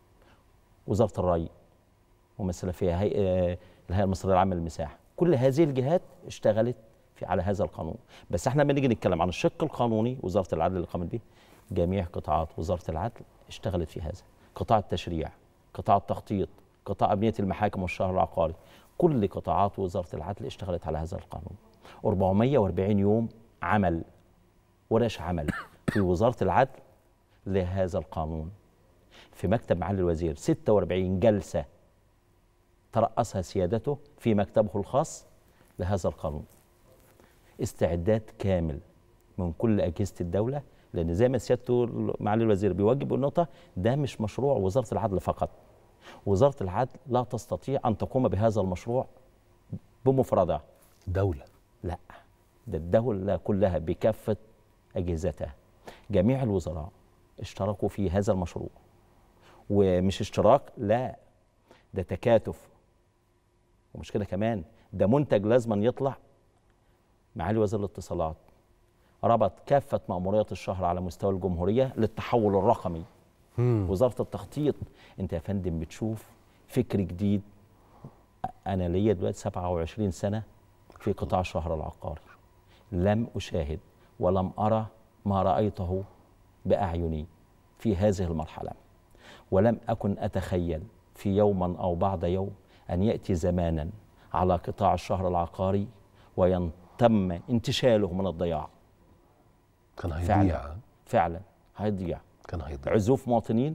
Speaker 8: وزارة الري ممثلة فيها هيئة الهيئة المصرية العامة للمساحة كل هذه الجهات اشتغلت في على هذا القانون بس احنا لما نيجي نتكلم عن الشق القانوني وزارة العدل اللي قامت به جميع قطاعات وزارة العدل اشتغلت في هذا قطاع التشريع قطاع التخطيط قطاع أبنية المحاكم والشهر العقاري كل قطاعات وزارة العدل اشتغلت على هذا القانون 440 يوم عمل ورش عمل في وزارة العدل لهذا القانون في مكتب معالي الوزير 46 جلسة ترأسها سيادته في مكتبه الخاص لهذا القانون استعداد كامل من كل أجهزة الدولة لأن زي ما سيادته معالي الوزير بيوجب النقطة ده مش مشروع وزارة العدل فقط وزارة العدل لا تستطيع أن تقوم بهذا المشروع بمفردها
Speaker 1: دوله
Speaker 8: لا ده الدولة كلها بكافة أجهزتها جميع الوزراء اشتركوا في هذا المشروع ومش اشتراك لا ده تكاتف ومش كده كمان ده منتج لازما يطلع معالي وزير الاتصالات ربط كافة مأموريات الشهر على مستوى الجمهورية للتحول الرقمي
Speaker 1: مم.
Speaker 8: وزارة التخطيط انت يا فندم بتشوف فكر جديد انا ليا دلوقتي 27 سنة في قطاع الشهر العقاري لم أشاهد ولم أرى ما رأيته بأعيني في هذه المرحلة ولم أكن أتخيل في يوما أو بعد يوم أن يأتي زمانا على قطاع الشهر العقاري تم انتشاله من الضياع
Speaker 1: كان هيضيع
Speaker 8: فعلا فعلا هيضيع
Speaker 1: كان هيضيع
Speaker 8: عزوف مواطنين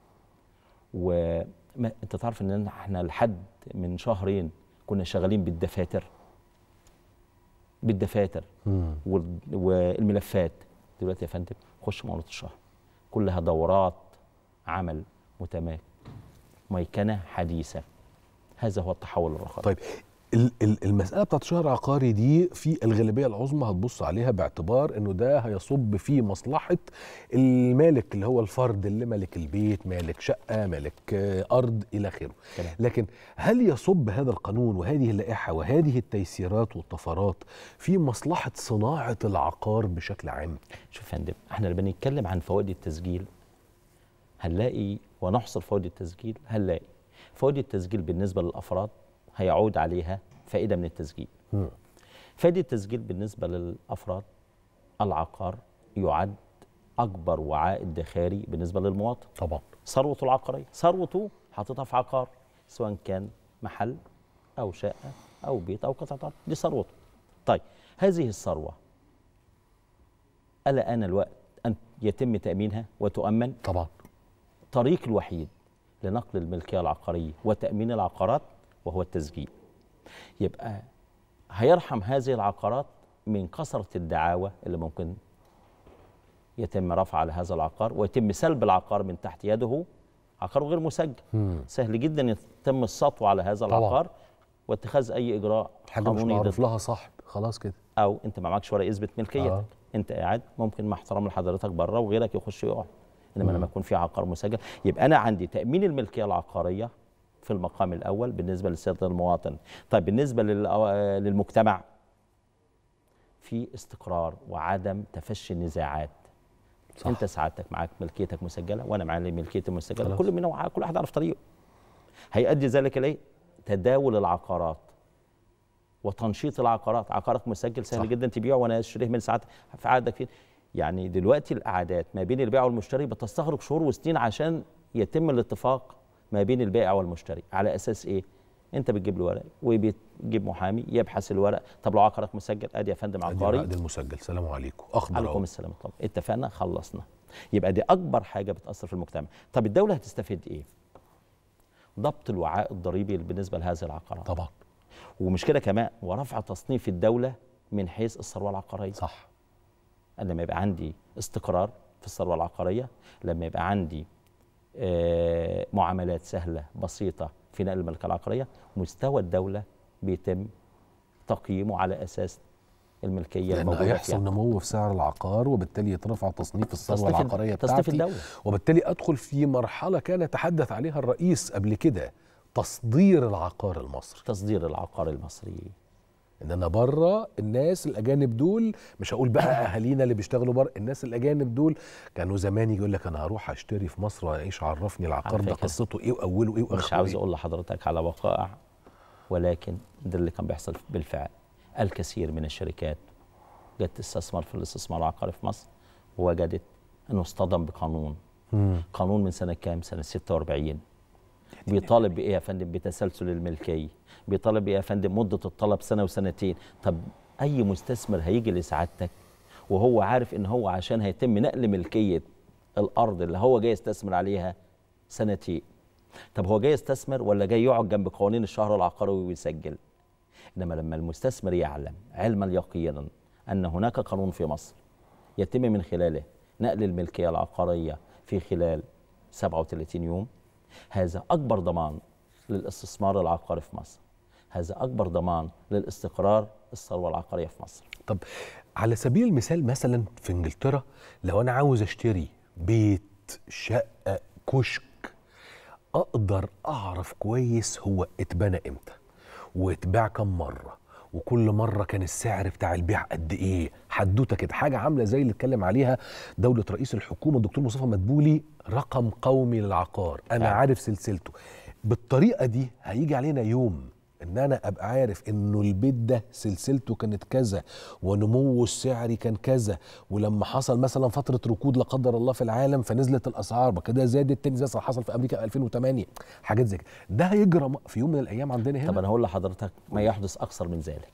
Speaker 8: و ما انت تعرف ان احنا لحد من شهرين كنا شغالين بالدفاتر بالدفاتر
Speaker 1: مم.
Speaker 8: وال- والملفات دلوقتي يا فندم خش مولد الشهر كلها دورات عمل متماثل ميكنه حديثه هذا هو التحول الرقمي
Speaker 1: طيب ال- ال- المسألة بتاعت الشهر العقاري دي في الغالبية العظمى هتبص عليها باعتبار انه ده هيصب في مصلحة المالك اللي هو الفرد اللي مالك البيت مالك شقة مالك آه، أرض إلى آخره
Speaker 8: تمام.
Speaker 1: لكن هل يصب هذا القانون وهذه اللائحة وهذه التيسيرات والطفرات في مصلحة صناعة العقار بشكل عام؟
Speaker 8: شوف يا فندم احنا لما بنتكلم عن فوائد التسجيل هنلاقي ونحصر فوائد التسجيل هنلاقي فوائد التسجيل بالنسبه للافراد هيعود عليها فائده من التسجيل
Speaker 1: مم.
Speaker 8: فائده التسجيل بالنسبه للافراد العقار يعد اكبر وعاء ادخاري بالنسبه للمواطن
Speaker 1: طبعا
Speaker 8: ثروته العقاريه ثروته حاططها في عقار سواء كان محل او شقه او بيت او قطعه ارض دي ثروته طيب هذه الثروه الا ان الوقت ان يتم تامينها وتؤمن
Speaker 1: طبعا
Speaker 8: الطريق الوحيد لنقل الملكيه العقاريه وتامين العقارات وهو التسجيل يبقى هيرحم هذه العقارات من كثره الدعاوى اللي ممكن يتم رفع على هذا العقار ويتم سلب العقار من تحت يده عقار غير مسجل
Speaker 1: مم.
Speaker 8: سهل جدا يتم السطو على هذا
Speaker 1: طبعاً.
Speaker 8: العقار واتخاذ اي اجراء
Speaker 1: حاجة مش
Speaker 8: قانوني
Speaker 1: معروف
Speaker 8: ضده.
Speaker 1: لها صاحب خلاص كده
Speaker 8: او انت ما معكش ورق يثبت ملكيتك
Speaker 1: آه.
Speaker 8: آه. انت قاعد ممكن مع احترام لحضرتك بره وغيرك يخش يقعد انما لما يكون في عقار مسجل يبقى انا عندي تامين الملكيه العقاريه في المقام الاول بالنسبه لسياده المواطن طيب بالنسبه لل- آه، للمجتمع في استقرار وعدم تفشي النزاعات
Speaker 1: صح.
Speaker 8: صح. انت سعادتك معاك ملكيتك مسجله وانا معايا ملكيتي مسجله
Speaker 1: خلاص.
Speaker 8: كل منا وع- كل واحد عارف طريقه هيؤدي ذلك اليه تداول العقارات وتنشيط العقارات عقارك مسجل سهل
Speaker 1: صح.
Speaker 8: صح. جدا تبيعه وانا اشتريه من ساعات في عقدك فين يعني دلوقتي القعدات ما بين البائع والمشتري بتستغرق شهور وسنين عشان يتم الاتفاق ما بين البائع والمشتري على اساس ايه انت بتجيب له ورق وبتجيب محامي يبحث الورق طب لو عقارك مسجل ادي يا فندم
Speaker 1: ادي
Speaker 8: عقاري
Speaker 1: العقد المسجل سلام عليكم اخضر
Speaker 8: عليكم
Speaker 1: أهو.
Speaker 8: السلام طب اتفقنا خلصنا يبقى دي اكبر حاجه بتاثر في المجتمع طب الدوله هتستفيد ايه ضبط الوعاء الضريبي بالنسبه لهذه العقارات
Speaker 1: طبعا
Speaker 8: ومش كده كمان ورفع تصنيف الدوله من حيث الثروه العقاريه
Speaker 1: صح
Speaker 8: لما يبقى عندي استقرار في الثروه العقاريه لما يبقى عندي آه، معاملات سهله بسيطه في نقل الملكيه العقاريه مستوى الدوله بيتم تقييمه على اساس الملكيه
Speaker 1: لان
Speaker 8: الموجوده
Speaker 1: هيحصل
Speaker 8: فيها
Speaker 1: نمو في سعر العقار وبالتالي يترفع تصنيف الثروه
Speaker 8: تصنيف الد-
Speaker 1: العقاريه
Speaker 8: تصنيف
Speaker 1: بتاعتي
Speaker 8: الدولة.
Speaker 1: وبالتالي ادخل في مرحله كان يتحدث عليها الرئيس قبل كده تصدير العقار المصري
Speaker 8: تصدير العقار المصري
Speaker 1: ان انا بره الناس الاجانب دول مش هقول بقى اهالينا اللي بيشتغلوا بره الناس الاجانب دول كانوا زمان يجي يقول لك انا هروح اشتري في مصر واعيش عرفني العقار
Speaker 8: على
Speaker 1: ده
Speaker 8: فكرة.
Speaker 1: قصته ايه واوله ايه واخره
Speaker 8: مش عاوز
Speaker 1: إيه.
Speaker 8: اقول لحضرتك على وقائع ولكن ده اللي كان بيحصل بالفعل الكثير من الشركات جت تستثمر في الاستثمار العقاري في مصر ووجدت انه اصطدم بقانون
Speaker 1: مم.
Speaker 8: قانون من سنه كام سنه 46 بيطالب بايه يا فندم بتسلسل الملكيه بيطالب بايه يا فندم مده الطلب سنه وسنتين طب اي مستثمر هيجي لسعادتك وهو عارف ان هو عشان هيتم نقل ملكيه الارض اللي هو جاي يستثمر عليها سنتين طب هو جاي يستثمر ولا جاي يقعد جنب قوانين الشهر العقاري ويسجل انما لما المستثمر يعلم علما يقينا ان هناك قانون في مصر يتم من خلاله نقل الملكيه العقاريه في خلال 37 يوم هذا اكبر ضمان للاستثمار العقاري في مصر هذا اكبر ضمان للاستقرار الثروه العقاريه في مصر
Speaker 1: طب على سبيل المثال مثلا في انجلترا لو انا عاوز اشتري بيت شقه كشك اقدر اعرف كويس هو اتبنى امتى واتباع كم مره وكل مره كان السعر بتاع البيع قد ايه حدوته كده حاجه عامله زي اللي اتكلم عليها دوله رئيس الحكومه الدكتور مصطفى مدبولي رقم قومي للعقار انا
Speaker 8: فعلا.
Speaker 1: عارف سلسلته بالطريقه دي هيجي علينا يوم ان انا ابقى عارف انه البيت ده سلسلته كانت كذا ونموه السعري كان كذا ولما حصل مثلا فتره ركود لا قدر الله في العالم فنزلت الاسعار بعد كده زادت تاني زي ما حصل في امريكا 2008 حاجات زي كده ده هيجرى م- في يوم من الايام عندنا هنا
Speaker 8: طب انا هقول لحضرتك ما يحدث اكثر من ذلك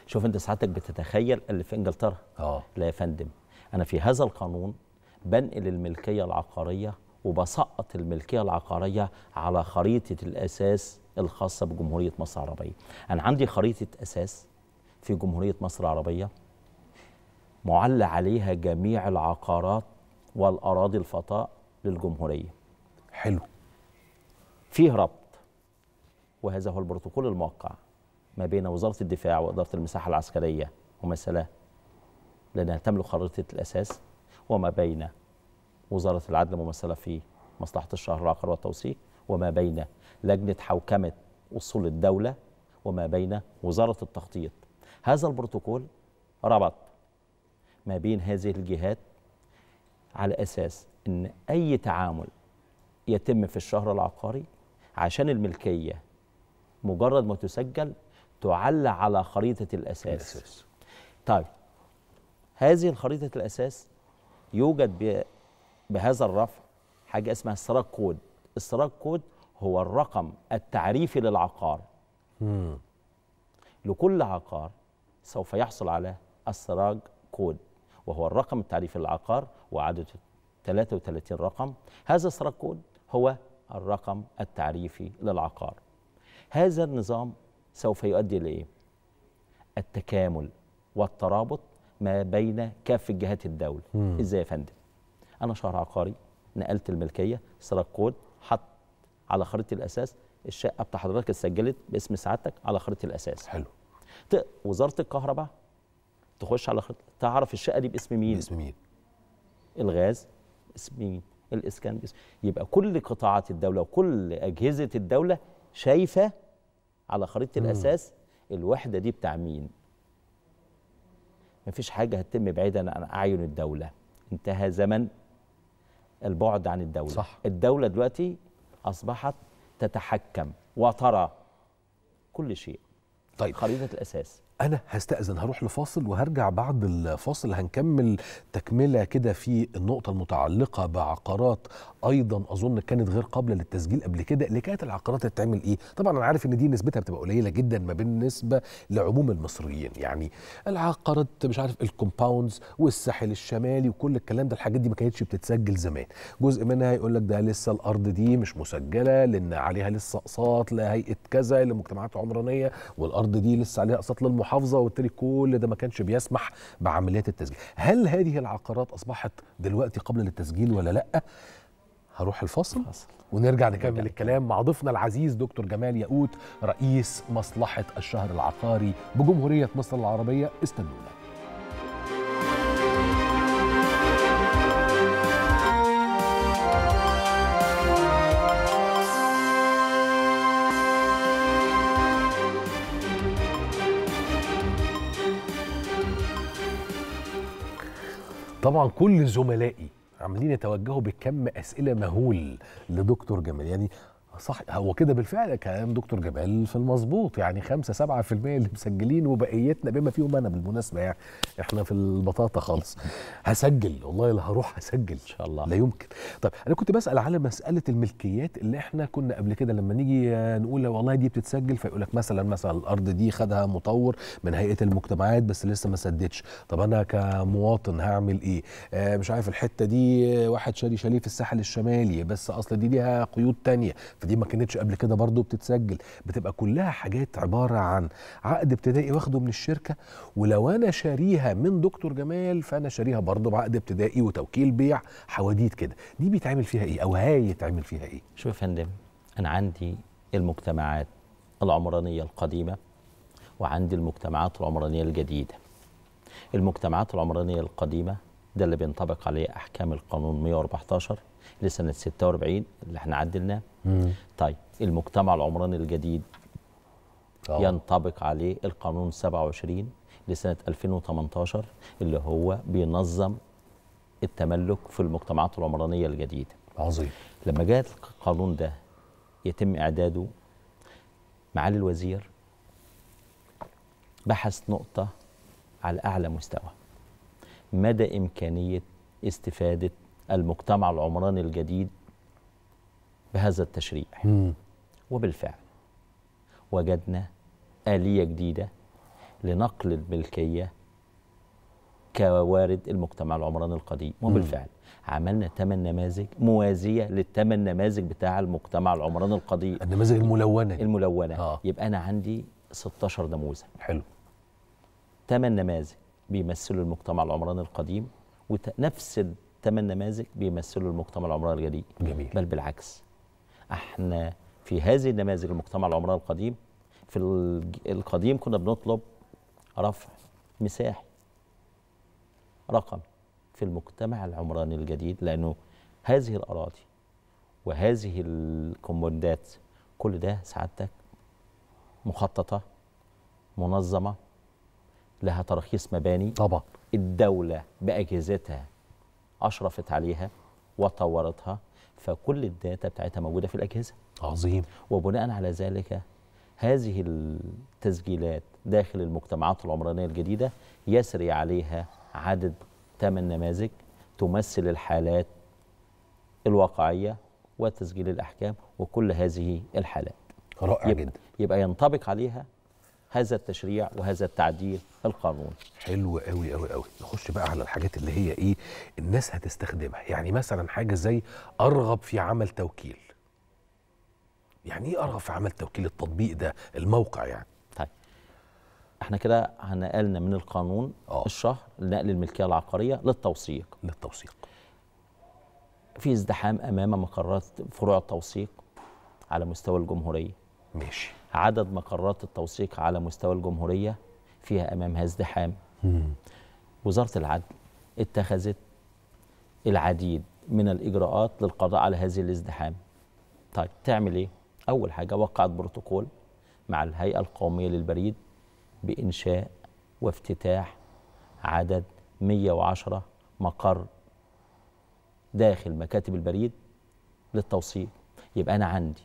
Speaker 8: شوف انت ساعتك بتتخيل اللي في انجلترا
Speaker 1: اه
Speaker 8: لا يا فندم انا في هذا القانون بنقل الملكيه العقاريه وبسقط الملكيه العقاريه على خريطه الاساس الخاصه بجمهوريه مصر العربيه انا عندي خريطه اساس في جمهوريه مصر العربيه معلى عليها جميع العقارات والاراضي الفضاء للجمهوريه
Speaker 1: حلو
Speaker 8: فيه ربط وهذا هو البروتوكول الموقع ما بين وزاره الدفاع واداره المساحه العسكريه ومثلها لانها تملك خريطه الاساس وما بين وزاره العدل ممثله في مصلحه الشهر العقار والتوثيق وما بين لجنه حوكمه اصول الدوله وما بين وزاره التخطيط هذا البروتوكول ربط ما بين هذه الجهات على اساس ان اي تعامل يتم في الشهر العقاري عشان الملكيه مجرد ما تسجل تعلى على خريطه الاساس,
Speaker 1: الاساس
Speaker 8: طيب هذه الخريطة الأساس يوجد ب- بهذا الرفع حاجة اسمها السراج كود السراج كود هو الرقم التعريفي للعقار
Speaker 1: مم.
Speaker 8: لكل عقار سوف يحصل على السراج كود وهو الرقم التعريفي للعقار وعدده 33 رقم هذا السراج كود هو الرقم التعريفي للعقار هذا النظام سوف يؤدي لإيه؟ التكامل والترابط ما بين كافة جهات الدولة
Speaker 1: مم.
Speaker 8: ازاي يا فندم انا شهر عقاري نقلت الملكيه سراج كود حط على خريطه الاساس الشقه بتاع حضرتك اتسجلت باسم سعادتك على خريطه الاساس
Speaker 1: حلو
Speaker 8: ت- وزاره الكهرباء تخش على خريطه تعرف الشقه دي باسم مين
Speaker 1: باسم مين
Speaker 8: الغاز باسم مين الاسكان باسم يبقى كل قطاعات الدوله وكل اجهزه الدوله شايفه على خريطه
Speaker 1: مم.
Speaker 8: الاساس الوحده دي بتاع مين مفيش حاجه هتتم بعيدا عن اعين الدوله انتهى زمن البعد عن الدوله
Speaker 1: صح.
Speaker 8: الدوله دلوقتي اصبحت تتحكم وترى كل شيء
Speaker 1: طيب
Speaker 8: خريطه الاساس
Speaker 1: انا هستأذن هروح لفاصل وهرجع بعد الفاصل هنكمل تكملة كده في النقطة المتعلقة بعقارات ايضا اظن كانت غير قابلة للتسجيل قبل كده اللي كانت العقارات بتعمل ايه طبعا انا عارف ان دي نسبتها بتبقى قليلة جدا ما بالنسبة لعموم المصريين يعني العقارات مش عارف الكومباوندز والساحل الشمالي وكل الكلام ده الحاجات دي ما كانتش بتتسجل زمان جزء منها يقول لك ده لسه الارض دي مش مسجلة لان عليها لسه اقساط لهيئة كذا لمجتمعات عمرانية والارض دي لسه عليها اقساط للمحافظه وبالتالي كل ده ما كانش بيسمح بعمليات التسجيل هل هذه العقارات اصبحت دلوقتي قبل للتسجيل ولا لا هروح الفاصل
Speaker 8: فاصل.
Speaker 1: ونرجع نكمل الكلام مع ضيفنا العزيز دكتور جمال ياقوت رئيس مصلحه الشهر العقاري بجمهوريه مصر العربيه استنونا طبعا كل زملائي عاملين يتوجهوا بكم اسئله مهول لدكتور جمال يعني صح هو كده بالفعل كلام دكتور جمال في المظبوط يعني 5 7% اللي مسجلين وبقيتنا بما فيهم انا بالمناسبه يعني احنا في البطاطا خالص هسجل والله اللي هروح هسجل ان
Speaker 8: شاء الله.
Speaker 1: لا يمكن طب انا كنت بسال على مساله الملكيات اللي احنا كنا قبل كده لما نيجي آه، نقول والله دي بتتسجل فيقول لك مثلا مثلا الارض دي خدها مطور من هيئه المجتمعات بس لسه ما سددش طب انا كمواطن هعمل ايه آه مش عارف الحته دي آه، واحد شاري شاليه في الساحل الشمالي بس اصل دي ليها قيود تانية فدي ما كانتش قبل كده برضو بتتسجل بتبقى كلها حاجات عباره عن عقد ابتدائي واخده من الشركه ولو انا شاريها من دكتور جمال فانا شاريها برضو بعقد ابتدائي وتوكيل بيع حواديت كده دي بيتعمل فيها ايه او هيتعمل فيها ايه
Speaker 8: شوف يا فندم انا عندي المجتمعات العمرانيه القديمه وعندي المجتمعات العمرانيه الجديده المجتمعات العمرانيه القديمه ده اللي بينطبق عليه احكام القانون 114 لسنه 46 اللي احنا عدلناه طيب المجتمع العمراني الجديد
Speaker 1: آه.
Speaker 8: ينطبق عليه القانون 27 لسنه 2018 اللي هو بينظم التملك في المجتمعات العمرانيه الجديده
Speaker 1: عظيم
Speaker 8: لما جاء القانون ده يتم اعداده معالي الوزير بحث نقطه على اعلى مستوى مدى امكانيه استفاده المجتمع العمراني الجديد بهذا التشريع
Speaker 1: مم.
Speaker 8: وبالفعل وجدنا آلية جديدة لنقل الملكيه كوارد المجتمع العمراني القديم وبالفعل عملنا ثمان نماذج موازيه للثمان نماذج بتاع المجتمع العمراني القديم
Speaker 1: النماذج الملونه دي.
Speaker 8: الملونه
Speaker 1: آه.
Speaker 8: يبقى انا عندي 16 نموذج
Speaker 1: حلو
Speaker 8: ثمان نماذج بيمثلوا المجتمع العمراني القديم ونفس الثمان نماذج بيمثلوا المجتمع العمراني الجديد
Speaker 1: جميل
Speaker 8: بل بالعكس احنا في هذه النماذج المجتمع العمراني القديم في الج- القديم كنا بنطلب رفع مساحي رقم في المجتمع العمراني الجديد لانه هذه الاراضي وهذه الكومبوندات كل ده سعادتك مخططه منظمه لها تراخيص مباني
Speaker 1: طبعا
Speaker 8: الدولة بأجهزتها أشرفت عليها وطورتها فكل الداتا بتاعتها موجودة في الأجهزة
Speaker 1: عظيم
Speaker 8: وبناء على ذلك هذه التسجيلات داخل المجتمعات العمرانية الجديدة يسري عليها عدد ثمان نماذج تمثل الحالات الواقعية وتسجيل الأحكام وكل هذه الحالات
Speaker 1: رائع
Speaker 8: يبقى,
Speaker 1: جدا
Speaker 8: يبقى ينطبق عليها هذا التشريع وهذا التعديل القانوني
Speaker 1: حلو قوي قوي قوي نخش بقى على الحاجات اللي هي ايه الناس هتستخدمها يعني مثلا حاجه زي ارغب في عمل توكيل يعني ايه ارغب في عمل توكيل التطبيق ده الموقع يعني
Speaker 8: طيب احنا كده هنقلنا من القانون
Speaker 1: آه.
Speaker 8: الشهر لنقل الملكيه العقاريه للتوثيق
Speaker 1: للتوثيق
Speaker 8: في ازدحام امام مقرات فروع التوثيق على مستوى الجمهوريه
Speaker 1: ماشي
Speaker 8: عدد مقرات التوثيق على مستوى الجمهوريه فيها امامها ازدحام وزاره العدل اتخذت العديد من الاجراءات للقضاء على هذه الازدحام طيب تعمل ايه اول حاجه وقعت بروتوكول مع الهيئه القوميه للبريد بانشاء وافتتاح عدد 110 مقر داخل مكاتب البريد للتوصيل يبقى انا عندي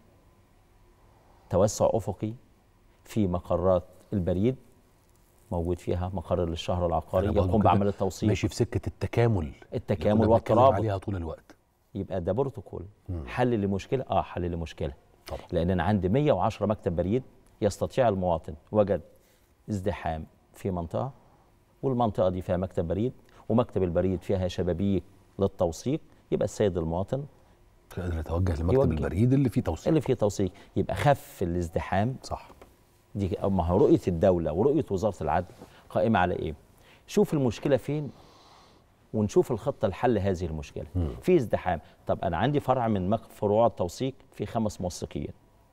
Speaker 8: توسع افقي في مقرات البريد موجود فيها مقر للشهر العقاري
Speaker 1: أنا برضو
Speaker 8: يقوم
Speaker 1: كده
Speaker 8: بعمل التوصيل
Speaker 1: ماشي في سكه التكامل
Speaker 8: التكامل
Speaker 1: اللي كنا بنتكلم
Speaker 8: والترابط
Speaker 1: عليها طول الوقت
Speaker 8: يبقى ده بروتوكول حل لمشكله اه حل لمشكله
Speaker 1: طبعا.
Speaker 8: لان انا عندي 110 مكتب بريد يستطيع المواطن وجد ازدحام في منطقه والمنطقه دي فيها مكتب بريد ومكتب البريد فيها شبابيك للتوثيق يبقى السيد المواطن
Speaker 1: قادر يتوجه لمكتب
Speaker 8: يوجه.
Speaker 1: البريد اللي فيه توثيق
Speaker 8: اللي فيه توثيق يبقى خف الازدحام
Speaker 1: صح
Speaker 8: دي ما هو رؤيه الدوله ورؤيه وزاره العدل قائمه على ايه؟ شوف المشكله فين ونشوف الخطه لحل هذه المشكله. في ازدحام، طب انا عندي فرع من مك- فروع التوثيق في خمس موثقين.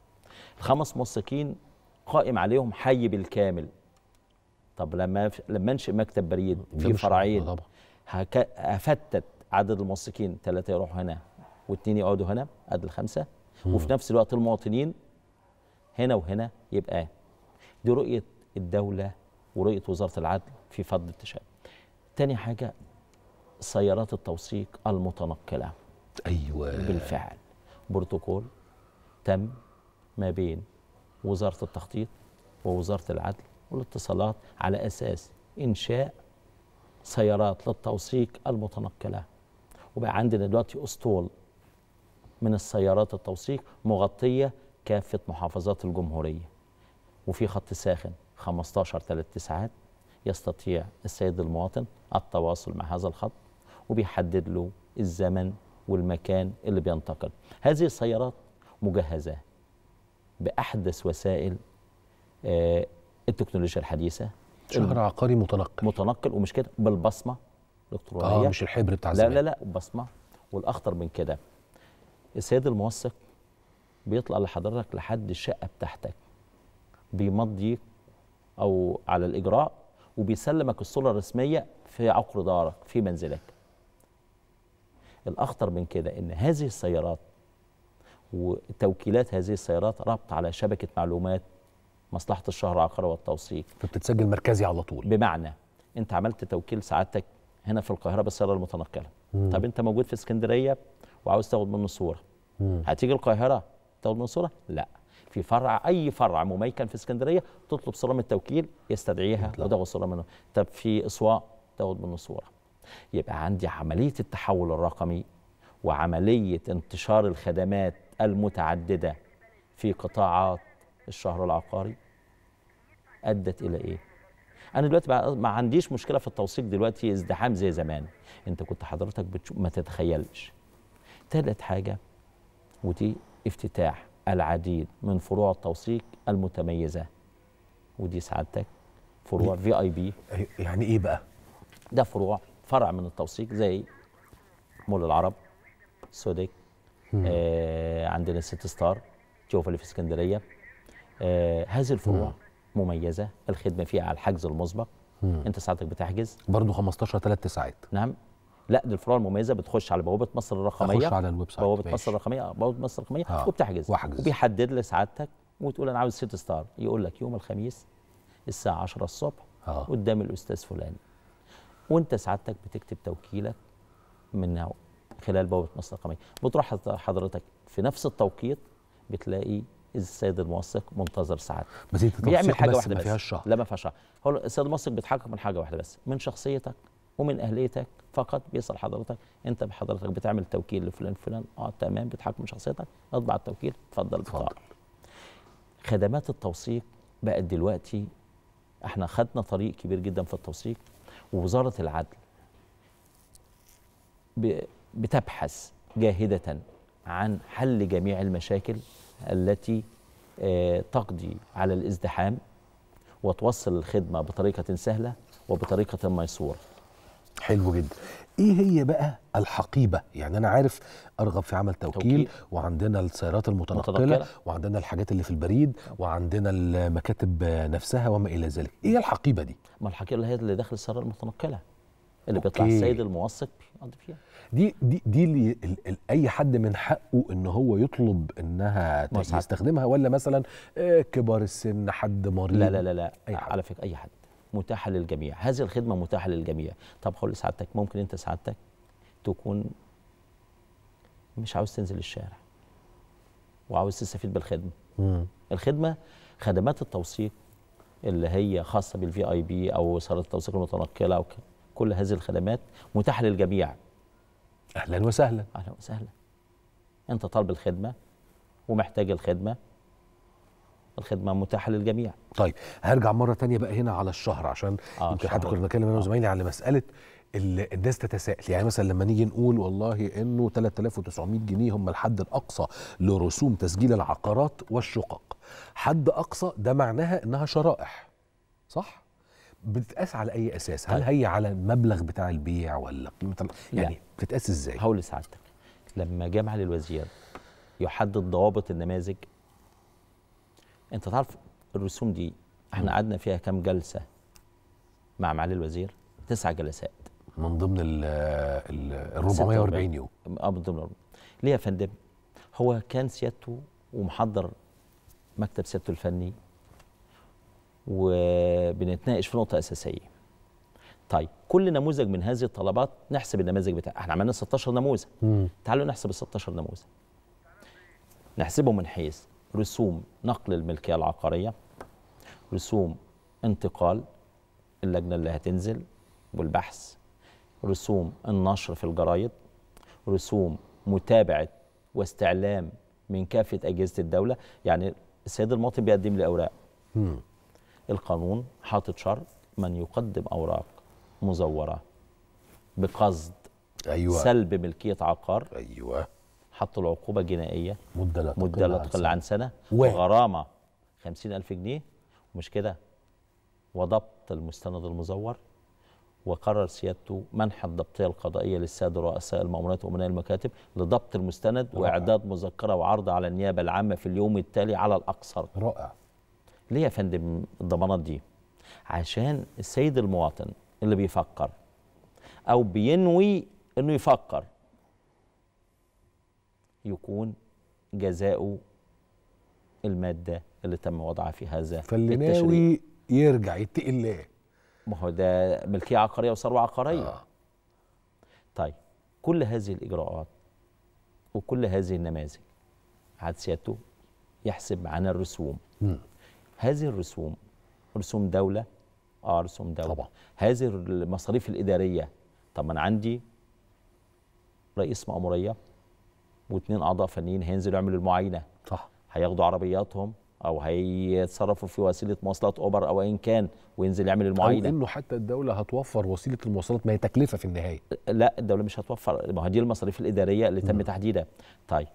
Speaker 8: الخمس موثقين قائم عليهم حي بالكامل. طب لما لما انشئ مكتب بريد في
Speaker 1: يمشي.
Speaker 8: فرعين
Speaker 1: طبعا
Speaker 8: هك- هفتت عدد الموثقين ثلاثة يروحوا هنا واثنين يقعدوا هنا ادي الخمسة وفي نفس الوقت المواطنين هنا وهنا يبقى دي رؤية الدولة ورؤية وزارة العدل في فض التشابه تاني حاجة سيارات التوثيق المتنقلة
Speaker 1: ايوه
Speaker 8: بالفعل بروتوكول تم ما بين وزارة التخطيط ووزارة العدل والاتصالات على أساس إنشاء سيارات للتوثيق المتنقلة وبقى عندنا دلوقتي أسطول من السيارات التوثيق مغطية كافة محافظات الجمهورية وفي خط ساخن 15 ثلاث ساعات يستطيع السيد المواطن التواصل مع هذا الخط وبيحدد له الزمن والمكان اللي بينتقل هذه السيارات مجهزة بأحدث وسائل آه، التكنولوجيا الحديثة
Speaker 1: شهر عقاري متنقل
Speaker 8: متنقل ومش كده بالبصمة الإلكترونية
Speaker 1: اه مش الحبر بتاع
Speaker 8: لا
Speaker 1: زمان
Speaker 8: لا لا بصمة والأخطر من كده السيد الموثق بيطلع لحضرتك لحد الشقة بتاعتك بيمضيك أو على الإجراء وبيسلمك الصورة الرسمية في عقر دارك في منزلك الأخطر من كده إن هذه السيارات وتوكيلات هذه السيارات ربط على شبكة معلومات مصلحة الشهر العقاري والتوثيق
Speaker 1: فبتتسجل مركزي على طول
Speaker 8: بمعنى انت عملت توكيل سعادتك هنا في القاهره بالسياره المتنقله طب انت موجود في اسكندريه وعاوز تاخد منه صوره هتيجي القاهره تاخد منه صوره لا في فرع اي فرع مميكن في اسكندريه تطلب صوره من التوكيل يستدعيها وتاخد صوره منه طب في اسواق تاخد منه صوره يبقى عندي عمليه التحول الرقمي وعمليه انتشار الخدمات المتعدده في قطاعات الشهر العقاري ادت الى ايه انا دلوقتي بقى ما عنديش مشكله في التوثيق دلوقتي ازدحام زي زمان انت كنت حضرتك بتشوف ما تتخيلش ثالث حاجه ودي افتتاح العديد من فروع التوثيق المتميزه ودي سعادتك فروع في اي بي
Speaker 1: يعني ايه بقى
Speaker 8: ده فروع فرع من التوثيق زي مول العرب سودك آه عندنا سيتي ستار جوفا اللي في اسكندريه آه هذه الفروع مميزه الخدمه فيها على الحجز المسبق انت ساعتك بتحجز
Speaker 1: برضه 15 3 ساعات
Speaker 8: نعم لا دي الفروع المميزه بتخش على بوابه مصر الرقميه
Speaker 1: اخش على الويب سايت
Speaker 8: بوابه
Speaker 1: ماشي.
Speaker 8: مصر الرقميه بوابه مصر الرقميه
Speaker 1: آه،
Speaker 8: وبتحجز
Speaker 1: واحجز.
Speaker 8: وبيحدد لي سعادتك وتقول انا عاوز سيتي ستار يقول لك يوم الخميس الساعه 10 الصبح
Speaker 1: آه.
Speaker 8: قدام الاستاذ فلان وانت سعادتك بتكتب توكيلك من خلال بوابه مصر الرقميه بتروح حضرتك في نفس التوقيت بتلاقي السيد الموثق منتظر ساعات
Speaker 1: بس دي توثيق
Speaker 8: بيعمل حاجه
Speaker 1: بس
Speaker 8: واحده
Speaker 1: ما
Speaker 8: بس
Speaker 1: فيهاش شهر.
Speaker 8: لا ما فيهاش شهر هو السيد الموثق بيتحقق من حاجه واحده بس من شخصيتك ومن اهليتك فقط بيسال حضرتك انت بحضرتك بتعمل توكيل لفلان فلان اه تمام بيتحقق من شخصيتك اطبع التوكيل اتفضل بطاقه خدمات التوثيق بقت دلوقتي احنا خدنا طريق كبير جدا في التوثيق ووزاره العدل ب- بتبحث جاهدة عن حل جميع المشاكل التي آه، تقضي على الازدحام وتوصل الخدمة بطريقة سهلة وبطريقة ميسورة
Speaker 1: حلو جدا ايه هي بقى الحقيبه يعني انا عارف ارغب في عمل توكيل,
Speaker 8: توكيل.
Speaker 1: وعندنا السيارات المتنقله
Speaker 8: متنقلة.
Speaker 1: وعندنا الحاجات اللي في البريد وعندنا المكاتب نفسها وما الى ذلك ايه الحقيبه دي
Speaker 8: ما الحقيقة اللي هي اللي داخل السيارة المتنقلة اللي
Speaker 1: أوكي.
Speaker 8: بيطلع السيد الموثق بيقضي فيها
Speaker 1: دي دي دي اللي ال- ال- اي حد من حقه ان هو يطلب انها ت-
Speaker 8: ما ساعات.
Speaker 1: يستخدمها ولا مثلا آه، كبار السن حد مريض
Speaker 8: لا لا لا لا
Speaker 1: أي حد.
Speaker 8: على فكرة أي حد متاحة للجميع هذه الخدمة متاحة للجميع طب هقول لسعادتك ممكن أنت سعادتك تكون مش عاوز تنزل الشارع وعاوز تستفيد بالخدمة
Speaker 1: مم.
Speaker 8: الخدمة خدمات التوثيق اللي هي خاصة بالفي اي بي أو صالة التوثيق المتنقلة أو ك- كل هذه الخدمات متاحة للجميع
Speaker 1: اهلا وسهلا
Speaker 8: أهلا وسهلا أنت طالب الخدمة ومحتاج الخدمة الخدمة متاحة للجميع
Speaker 1: طيب هرجع مره تانية بقى هنا على الشهر عشان
Speaker 8: آه،
Speaker 1: يمكن
Speaker 8: الشهر.
Speaker 1: حتى كنا بنتكلم انا وزمايلي على مساله ال- الناس تتساءل يعني مثلا لما نيجي نقول والله انه 3900 جنيه هم الحد الاقصى لرسوم تسجيل العقارات والشقق حد اقصى ده معناها انها شرائح صح بتتقاس على اي اساس هل
Speaker 8: طيب.
Speaker 1: هي على المبلغ بتاع البيع ولا قيمه ال-
Speaker 8: لا.
Speaker 1: يعني بتتقاس ازاي
Speaker 8: هقول لسعادتك لما جه معالي الوزير يحدد ضوابط النماذج انت تعرف الرسوم دي احنا قعدنا فيها كام جلسه مع معالي الوزير تسع جلسات
Speaker 1: من ضمن ال ال 440 يوم
Speaker 8: اه من ضمن الأربعين. ليه يا فندم هو كان سيادته ومحضر مكتب سيادته الفني وبنتناقش في نقطه اساسيه طيب كل نموذج من هذه الطلبات نحسب النماذج بتاعها احنا عملنا 16 نموذج تعالوا نحسب ال 16 نموذج نحسبهم من حيث رسوم نقل الملكيه العقاريه رسوم انتقال اللجنه اللي هتنزل والبحث رسوم النشر في الجرايد رسوم متابعه واستعلام من كافه اجهزه الدوله يعني السيد المواطن بيقدم لي اوراق
Speaker 1: مم.
Speaker 8: القانون حاطط شرط من يقدم اوراق مزوره بقصد
Speaker 1: ايوه
Speaker 8: سلب ملكيه عقار
Speaker 1: ايوه
Speaker 8: حط له عقوبه جنائيه
Speaker 1: مده لا تقل
Speaker 8: مده لا
Speaker 1: عن
Speaker 8: تقل
Speaker 1: سنة.
Speaker 8: عن سنه
Speaker 1: و-
Speaker 8: وغرامه 50000 جنيه ومش كده وضبط المستند المزور وقرر سيادته منح الضبطيه القضائيه للساده رؤساء المأمورات وامناء المكاتب لضبط المستند
Speaker 1: رائع.
Speaker 8: واعداد مذكره وعرض على النيابه العامه في اليوم التالي على الاقصر
Speaker 1: رائع
Speaker 8: ليه يا فندم الضمانات دي عشان السيد المواطن اللي بيفكر او بينوي انه يفكر يكون جزاؤه الماده اللي تم وضعها في هذا
Speaker 1: فاللي
Speaker 8: التشريع.
Speaker 1: ناوي يرجع يتقي الله
Speaker 8: ما هو ده ملكيه عقاريه وثروه عقاريه
Speaker 1: آه.
Speaker 8: طيب كل هذه الاجراءات وكل هذه النماذج عاد سيادته يحسب معانا الرسوم
Speaker 1: مم.
Speaker 8: هذه الرسوم رسوم دوله اه رسوم دوله
Speaker 1: طبعا.
Speaker 8: هذه المصاريف الاداريه طب ما انا عندي رئيس مأموريه واثنين اعضاء فنيين هينزلوا يعملوا المعاينه
Speaker 1: صح
Speaker 8: هياخدوا عربياتهم او هيتصرفوا في وسيله مواصلات اوبر او ايا كان وينزل يعمل
Speaker 1: او
Speaker 8: المعاينه
Speaker 1: انه حتى الدوله هتوفر وسيله المواصلات ما هي تكلفه في النهايه
Speaker 8: لا الدوله مش هتوفر ما هي دي المصاريف الاداريه اللي تم تحديدها طيب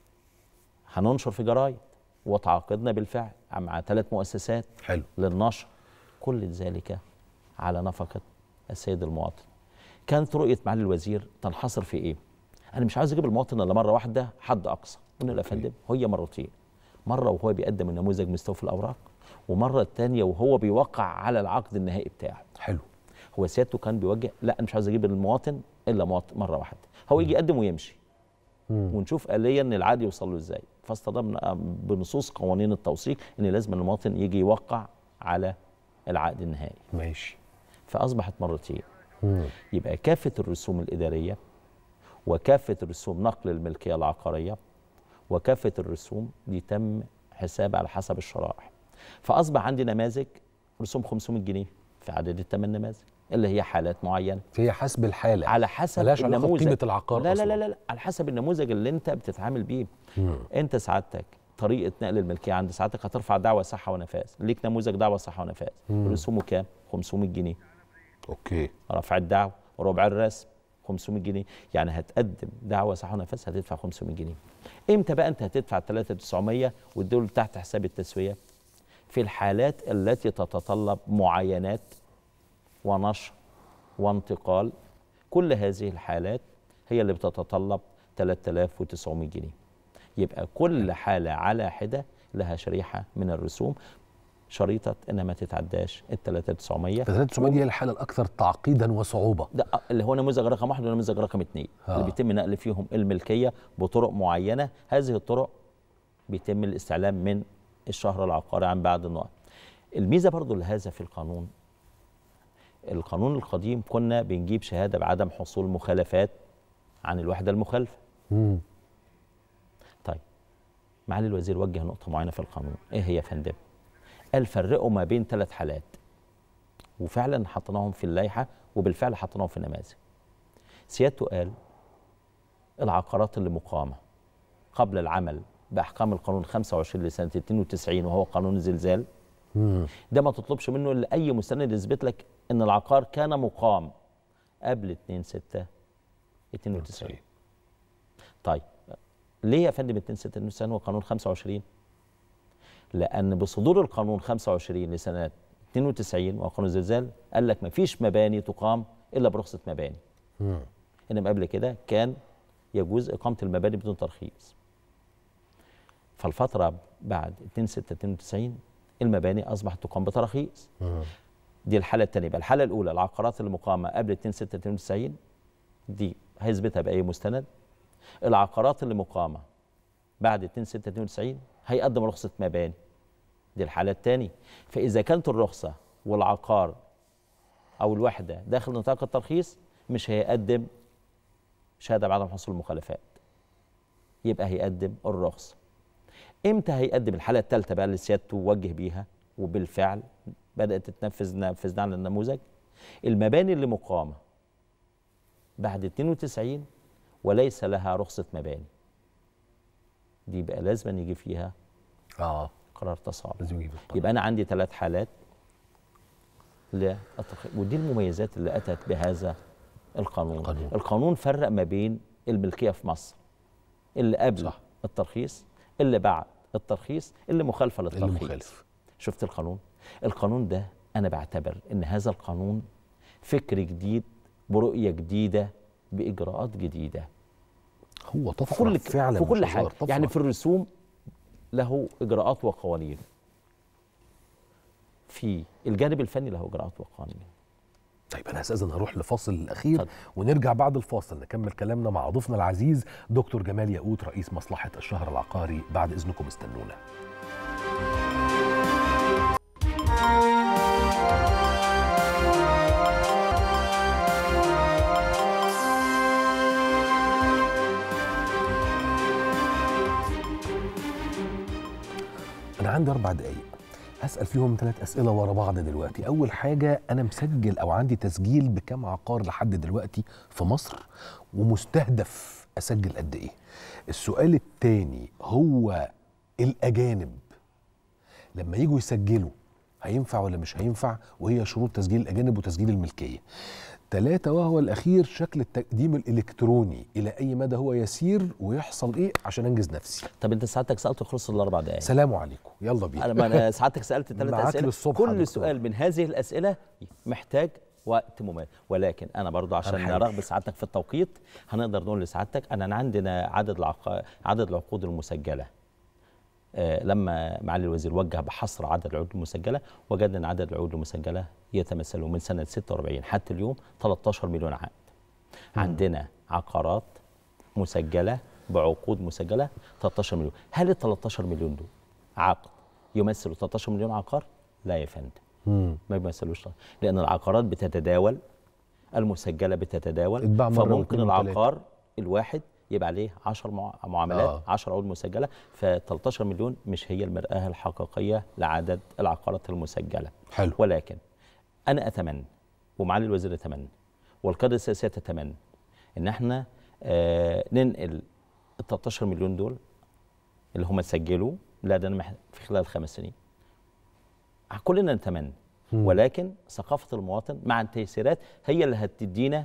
Speaker 8: هننشر في جرايد وتعاقدنا بالفعل مع ثلاث مؤسسات
Speaker 1: حلو
Speaker 8: للنشر كل ذلك على نفقه السيد المواطن كانت رؤيه معالي الوزير تنحصر في ايه انا مش عاوز اجيب المواطن الا مره واحده حد اقصى قلنا له يا فندم هي مرتين مره وهو بيقدم النموذج مستوفي الاوراق ومره الثانيه وهو بيوقع على العقد النهائي بتاعه
Speaker 1: حلو
Speaker 8: هو سيادته كان بيوجه لا انا مش عاوز اجيب المواطن الا مواطن مره واحده هو يجي يقدم ويمشي ونشوف آليا ان العقد يوصل له ازاي فاصطدمنا بنصوص قوانين التوثيق ان لازم المواطن يجي يوقع على العقد النهائي
Speaker 1: ماشي
Speaker 8: فاصبحت مرتين
Speaker 1: مم.
Speaker 8: يبقى كافه الرسوم الاداريه وكافه رسوم نقل الملكيه العقاريه وكافه الرسوم دي تم حساب على حسب الشرائح فاصبح عندي نماذج رسوم 500 جنيه في عدد الثمان نماذج اللي هي حالات معينه
Speaker 1: هي حسب الحاله
Speaker 8: على حسب
Speaker 1: ملهاش علاقة
Speaker 8: النموذج
Speaker 1: بقيمة العقار
Speaker 8: لا لا
Speaker 1: أصلاً.
Speaker 8: لا لا لا على حسب النموذج اللي انت بتتعامل بيه
Speaker 1: مم.
Speaker 8: انت سعادتك طريقه نقل الملكيه عند سعادتك هترفع دعوى صحه ونفاذ ليك نموذج دعوى صحه ونفاذ رسومه كام 500 جنيه
Speaker 1: اوكي
Speaker 8: رفع الدعوى ربع الرسم 500 جنيه يعني هتقدم دعوى صحه ونفاذ هتدفع 500 جنيه امتى بقى انت هتدفع 3900 والدول تحت حساب التسويه في الحالات التي تتطلب معاينات ونشر وانتقال كل هذه الحالات هي اللي بتتطلب 3900 جنيه يبقى كل حالة على حدة لها شريحة من الرسوم شريطة إنها ما تتعداش ال 3900
Speaker 1: ف 3900 دي هي الحاله الاكثر تعقيدا وصعوبه
Speaker 8: ده اللي هو نموذج رقم واحد ونموذج رقم اثنين
Speaker 1: آه.
Speaker 8: اللي بيتم نقل فيهم الملكية بطرق معينة هذه الطرق بيتم الاستعلام من الشهر العقاري عن بعد النقط الميزة برضو لهذا في القانون القانون القديم كنا بنجيب شهادة بعدم حصول مخالفات عن الوحدة المخالفة
Speaker 1: مم.
Speaker 8: طيب معالي الوزير وجه نقطة معينة في القانون ايه هي يا فندم قال فرقوا ما بين ثلاث حالات وفعلا حطيناهم في اللائحة وبالفعل حطيناهم في النماذج سيادته قال العقارات اللي مقامة قبل العمل بأحكام القانون 25 لسنة 92 وهو قانون الزلزال
Speaker 1: مم.
Speaker 8: ده ما تطلبش منه الا اي مستند يثبت لك ان العقار كان مقام قبل 2 6 92 طيب ليه يا فندم 2 6 92 هو قانون 25 لان بصدور القانون 25 لسنه 92 وقانون الزلزال قال لك ما فيش مباني تقام الا برخصه مباني
Speaker 1: مم.
Speaker 8: انما قبل كده كان يجوز اقامه المباني بدون ترخيص فالفتره بعد 2 6 92 المباني اصبحت تقام بتراخيص
Speaker 1: مم.
Speaker 8: دي الحاله الثانيه يبقى الحاله الاولى العقارات المقامه قبل 2 6 92 دي هيثبتها باي مستند العقارات اللي مقامه بعد 2 6 92 هيقدم رخصه مباني دي الحاله الثانيه فاذا كانت الرخصه والعقار او الوحده داخل نطاق الترخيص مش هيقدم شهاده بعدم حصول المخالفات يبقى هيقدم الرخصه امتى هيقدم الحاله الثالثه بقى اللي سيادته وجه بيها وبالفعل بدات تتنفذ نفذنا على النموذج المباني اللي مقامه بعد 92 وليس لها رخصه مباني دي بقى لازم يجي فيها
Speaker 1: اه
Speaker 8: قرار تصالح
Speaker 1: لازم يجيب القانون.
Speaker 8: يبقى انا عندي ثلاث حالات للترخيص ودي المميزات اللي اتت بهذا القانون
Speaker 1: القانون.
Speaker 8: القانون فرق ما بين الملكيه في مصر اللي قبل
Speaker 1: صح.
Speaker 8: صح. الترخيص اللي بعد الترخيص اللي مخالفه
Speaker 1: اللي
Speaker 8: للترخيص
Speaker 1: مخالف
Speaker 8: شفت القانون القانون ده انا بعتبر ان هذا القانون فكر جديد برؤيه جديده باجراءات جديده
Speaker 1: هو
Speaker 8: في
Speaker 1: طفره
Speaker 8: كل
Speaker 1: فعلا
Speaker 8: في كل
Speaker 1: مش
Speaker 8: حاجه
Speaker 1: هزار، طفرة.
Speaker 8: يعني في الرسوم له اجراءات وقوانين في الجانب الفني له اجراءات وقوانين
Speaker 1: طيب انا استاذن هروح لفاصل الاخير
Speaker 8: اتفضل.
Speaker 1: ونرجع بعد الفاصل نكمل كلامنا مع ضيفنا العزيز دكتور جمال ياقوت رئيس مصلحه الشهر العقاري بعد اذنكم استنونا انا عندي اربع دقايق هسال فيهم ثلاث اسئله ورا بعض دلوقتي اول حاجه انا مسجل او عندي تسجيل بكم عقار لحد دلوقتي في مصر ومستهدف اسجل قد ايه السؤال الثاني هو الاجانب لما يجوا يسجلوا هينفع ولا مش هينفع وهي شروط تسجيل الاجانب وتسجيل الملكيه ثلاثة وهو الأخير شكل التقديم الإلكتروني إلى أي مدى هو يسير ويحصل إيه عشان أنجز نفسي
Speaker 8: طب انت سعادتك سالت خلص الاربع دقائق
Speaker 1: سلام عليكم يلا بينا
Speaker 8: انا ما انا سعادتك سالت ثلاث
Speaker 1: معاك
Speaker 8: اسئله
Speaker 1: للصبح يا
Speaker 8: كل
Speaker 1: دكتور.
Speaker 8: سؤال من هذه الاسئله محتاج وقت ممل ولكن انا برضو عشان
Speaker 1: هنحاول.
Speaker 8: رغم سعادتك في التوقيت هنقدر نقول لسعادتك اننا عندنا عدد العق... عدد العقود المسجله آه لما معالي الوزير وجه بحصر عدد العقود المسجله وجدنا ان عدد العقود المسجله يتمثل من سنه 46 حتى اليوم 13 مليون عقد عندنا عقارات مسجله بعقود مسجله 13 مليون هل ال 13 مليون دول عقد يمثلوا 13 مليون عقار لا يا فندم
Speaker 1: مم.
Speaker 8: ما بيمثلوش طبعاً. لان العقارات بتتداول المسجله بتتداول
Speaker 1: اتباع مرة
Speaker 8: فممكن
Speaker 1: واثنين وثلاثة.
Speaker 8: العقار الواحد يبقى عليه 10 مع- معاملات
Speaker 1: آه.
Speaker 8: 10 عقود مسجله ف 13 مليون مش هي المراه الحقيقيه لعدد العقارات المسجله
Speaker 1: حلو
Speaker 8: ولكن انا اتمنى ومعالي الوزير يتمنى والقياده السياسيه تتمنى ان احنا آه ننقل ال 13 مليون دول اللي هم سجلوا لا ده انا مح- في خلال خمس سنين كلنا نتمنى
Speaker 1: مم.
Speaker 8: ولكن ثقافه المواطن مع التيسيرات هي اللي هتدينا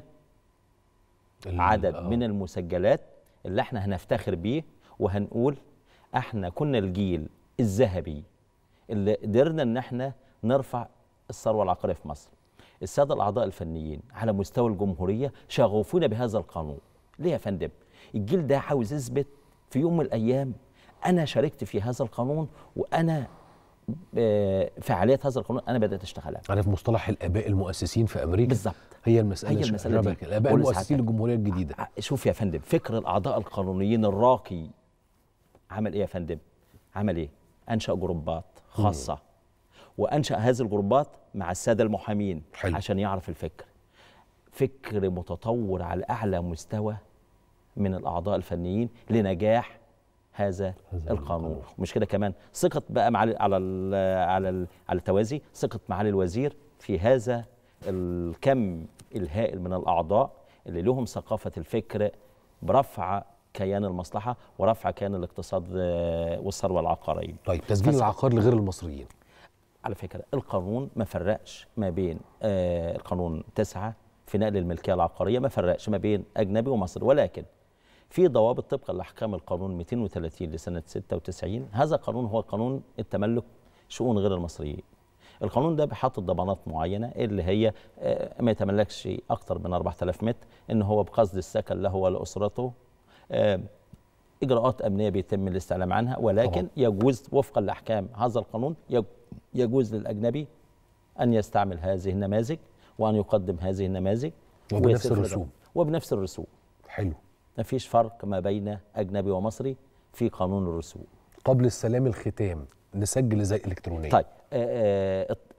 Speaker 1: ال-
Speaker 8: عدد
Speaker 1: آه.
Speaker 8: من المسجلات اللي احنا هنفتخر بيه وهنقول احنا كنا الجيل الذهبي اللي قدرنا ان احنا نرفع الثروه العقاريه في مصر. الساده الاعضاء الفنيين على مستوى الجمهوريه شغفونا بهذا القانون. ليه يا فندم؟ الجيل ده عاوز يثبت في يوم من الايام انا شاركت في هذا القانون وانا آه، فعاليات هذا القانون انا بدات اشتغلها.
Speaker 1: عارف مصطلح الآباء المؤسسين في أمريكا
Speaker 8: بالظبط.
Speaker 1: هي المسألة
Speaker 8: هي المسألة
Speaker 1: شبه
Speaker 8: دي.
Speaker 1: كده. الآباء
Speaker 8: قول
Speaker 1: المؤسسين
Speaker 8: لسعادتك.
Speaker 1: للجمهورية الجديدة
Speaker 8: شوف يا فندم فكر الاعضاء القانونيين الراقي عمل ايه يا فندم عمل ايه انشا جروبات خاصه وانشا هذه الجروبات مع الساده المحامين
Speaker 1: حلو.
Speaker 8: عشان يعرف الفكر فكر متطور على اعلى مستوى من الاعضاء الفنيين لنجاح هذا القانون مش كده كمان ثقه بقى مع على ال على ال على التوازي ثقه معالي الوزير في هذا الكم الهائل من الاعضاء اللي لهم ثقافه الفكر برفع كيان المصلحه ورفع كيان الاقتصاد آه، والثروه العقاريه
Speaker 1: طيب تسجيل
Speaker 8: فس-
Speaker 1: العقار لغير المصريين
Speaker 8: على فكرة القانون ما فرقش ما بين آه القانون تسعة في نقل الملكية العقارية ما فرقش ما بين أجنبي ومصري ولكن في ضوابط طبقا لأحكام القانون 230 لسنة 96 هذا القانون هو قانون التملك شؤون غير المصريين القانون ده بيحط ضمانات معينة اللي هي آه ما يتملكش أكثر من 4000 متر إن هو بقصد السكن له ولأسرته آه اجراءات امنيه بيتم الاستعلام عنها ولكن
Speaker 1: طبعاً.
Speaker 8: طبعا. يجوز وفقا لاحكام هذا القانون يج- يجوز للاجنبي ان يستعمل هذه النماذج وان يقدم هذه النماذج
Speaker 1: وبنفس
Speaker 8: ويسير في
Speaker 1: الرسوم.
Speaker 8: الرقم. وبنفس الرسوم
Speaker 1: حلو
Speaker 8: ما فيش فرق ما بين اجنبي ومصري في قانون الرسوم
Speaker 1: قبل السلام الختام نسجل ازاي الكترونيا
Speaker 8: طيب آه، آه،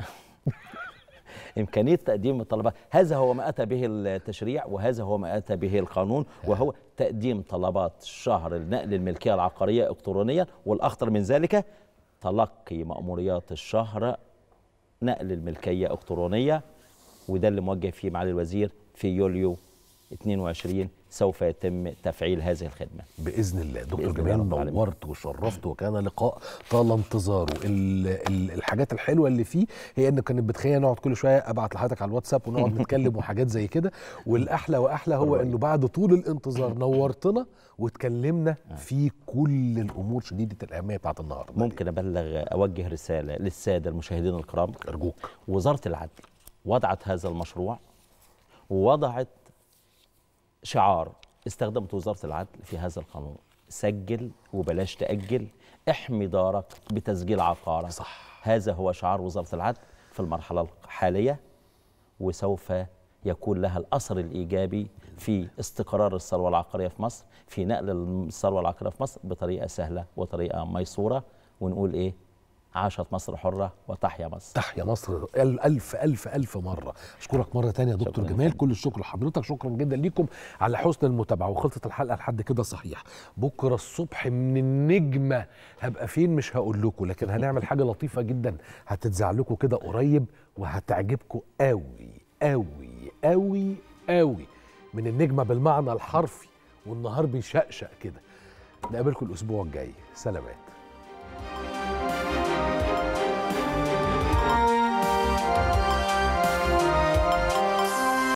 Speaker 8: إمكانية تقديم الطلبات هذا هو ما أتى به التشريع وهذا هو ما أتى به القانون وهو تقديم طلبات الشهر لنقل الملكية العقارية إلكترونيا والأخطر من ذلك تلقي مأموريات الشهر نقل الملكية إلكترونية وده اللي موجه فيه معالي الوزير في يوليو 22 سوف يتم تفعيل هذه الخدمة
Speaker 1: باذن الله دكتور
Speaker 8: بإذن الله
Speaker 1: جمال
Speaker 8: رب العالمين.
Speaker 1: نورت وشرفت وكان لقاء طال انتظاره ال ال الحاجات الحلوه اللي فيه هي ان كانت بتخلينا نقعد كل شويه ابعت لحضرتك على الواتساب ونقعد نتكلم وحاجات زي كده والاحلى واحلى هو انه بعد طول الانتظار نورتنا واتكلمنا في كل الامور شديده الاهميه بتاعت النهارده
Speaker 8: ممكن أبلغ أوجه رسالة للسادة المشاهدين الكرام
Speaker 1: ارجوك
Speaker 8: وزارة العدل وضعت هذا المشروع ووضعت شعار استخدمت وزارة العدل في هذا القانون سجل وبلاش تأجل احمي دارك بتسجيل عقارك
Speaker 1: صح.
Speaker 8: هذا هو شعار وزارة العدل في المرحلة الحالية وسوف يكون لها الأثر الإيجابي في استقرار الثروة العقارية في مصر في نقل الثروة العقارية في مصر بطريقة سهلة وطريقة ميسورة ونقول إيه عاشت مصر حرة وتحيا مصر
Speaker 1: تحيا مصر ال- ألف ألف ألف مرة أشكرك مرة تانية يا دكتور
Speaker 8: شكراً
Speaker 1: جمال
Speaker 8: جداً.
Speaker 1: كل الشكر لحضرتك شكرا جدا ليكم على حسن المتابعة وخلصت الحلقة لحد كده صحيح بكرة الصبح من النجمة هبقى فين مش هقول لكم لكن هنعمل حاجة لطيفة جدا هتتذاع لكم كده قريب وهتعجبكم قوي قوي قوي قوي من النجمة بالمعنى الحرفي والنهار بيشقشق كده نقابلكم الأسبوع الجاي سلامات